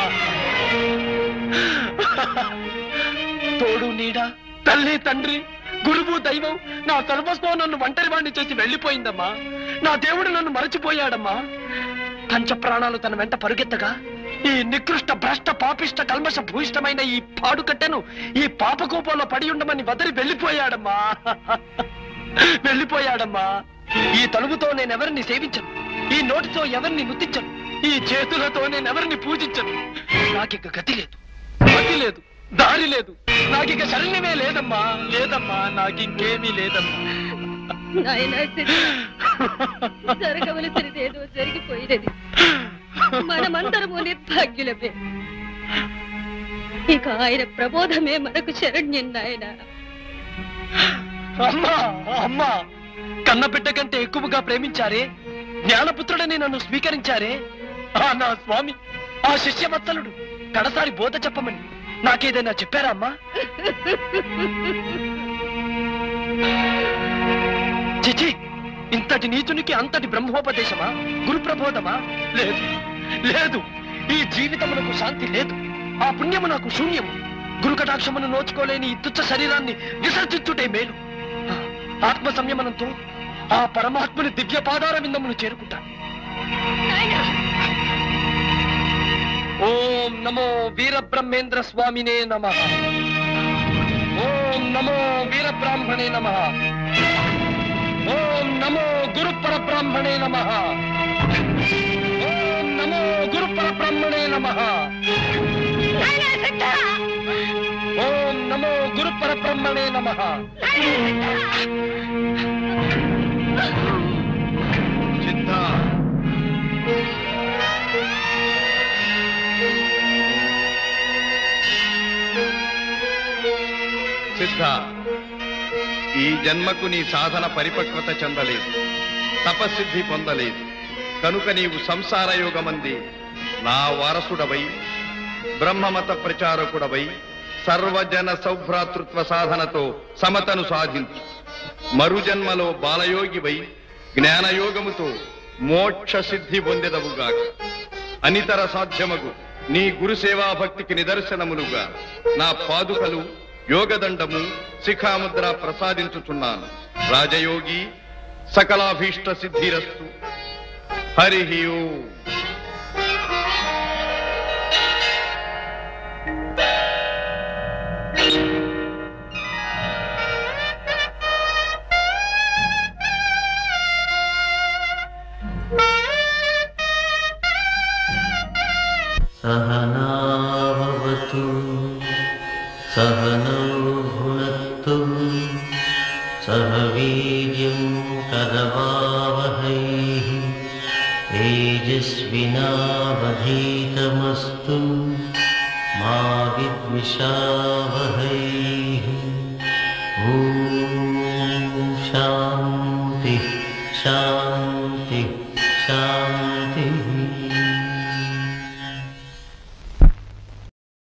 C: తోడు నీడ తల్లి తండ్రి గురువు దైవం నా సర్వస్వం నన్ను ఒంటరి వాణ్ణి చేసి వెళ్ళిపోయిందమ్మా నా దేవుడు నన్ను మరచిపోయాడమ్మా పంచ ప్రాణాలు తన వెంట పరుగెత్తగా ఈ నికృష్ట భ్రష్ట పాపిష్ట కల్మష భూయిష్టమైన ఈ పాడుకట్టెను ఈ పాపకూపంలో పడి ఉండమని వదిలి వెళ్ళిపోయాడమ్మా వెళ్ళిపోయాడమ్మా ఈ తలుపుతో నేనెవరిని సేవించను ఈ నోటితో ఎవరిని నుతించను ఈ చేతులతో నేనెవరిని పూజించను నాకిక గతి లేదు గతి లేదు దారి లేదు నాకిక శరణ్యమే లేదమ్మా లేదమ్మా నాకింకేమీ లేదమ్మా
I: నాయనా సిద్ధ, జరగవలసినదేదో జరిగిపోయినది మనమందరము నిర్భాగ్యులమే ఇక ఆయన ప్రబోధమే మనకు శరణ్యం నాయన
C: అమ్మా అమ్మా కన్నబిడ్డ కంటే ఎక్కువగా ప్రేమించారే జ్ఞానపుత్రుడని నన్ను స్వీకరించారే ఆ నా స్వామి ఆ శిష్యవత్సలుడు కడసారి బోధ చెప్పమని నాకేదైనా చెప్పారా అమ్మా చిచి ఇంతటి నీచునికి అంతటి బ్రహ్మోపదేశమా గురు ప్రబోధమా లేదు లేదు ఈ జీవితమునకు శాంతి లేదు ఆ పుణ్యము నాకు శూన్యము గురు కటాక్షమును నోచుకోలేని ఈ తుచ్చ శరీరాన్ని విసర్జించుటే మేలు ఆ, ఆత్మ సంయమనంతో ఆ పరమాత్ముని దివ్య పాదార విందమును చేరుకుంటాను ఓం నమో వీరబ్రహ్మేంద్ర స్వామినే నమ ఓం నమో వీరబ్రాహ్మణే నమ ఓం నమో గురు పరబ్రాహ్మణే నమ ఓం నమో గురు పరబ్రహ్మణే నమ ఓం నమో గురు పరబ్రహ్మణే నమ
D: సిద్ధ సిద్ధ ఈ జన్మకు నీ సాధన పరిపక్వత చెందలేదు తపసిద్ధి పొందలేదు కనుక నీవు సంసార యోగమంది నా వారసుడవై బ్రహ్మమత ప్రచారకుడవై సర్వజన సౌభ్రాతృత్వ సాధనతో సమతను సాధించు మరుజన్మలో బాలయోగివై జ్ఞానయోగముతో మోక్ష సిద్ధి పొందెదవుగాక అనితర సాధ్యమగు నీ గురు సేవా భక్తికి నిదర్శనములుగా నా పాదుకలు యోగదండము శిఖాముద్ర ప్రసాదించుచున్నాను రాజయోగి సకలాభీష్ట సిద్ధిరస్తు హరి ఓం
H: सहनावतु सहनौ भुनक्तु सह वीर्यं करवावहैः तेजस्विनावधीतमस्तु मा विद्विषावहैः ॐ शान्तिः शान्तिः शान्तिः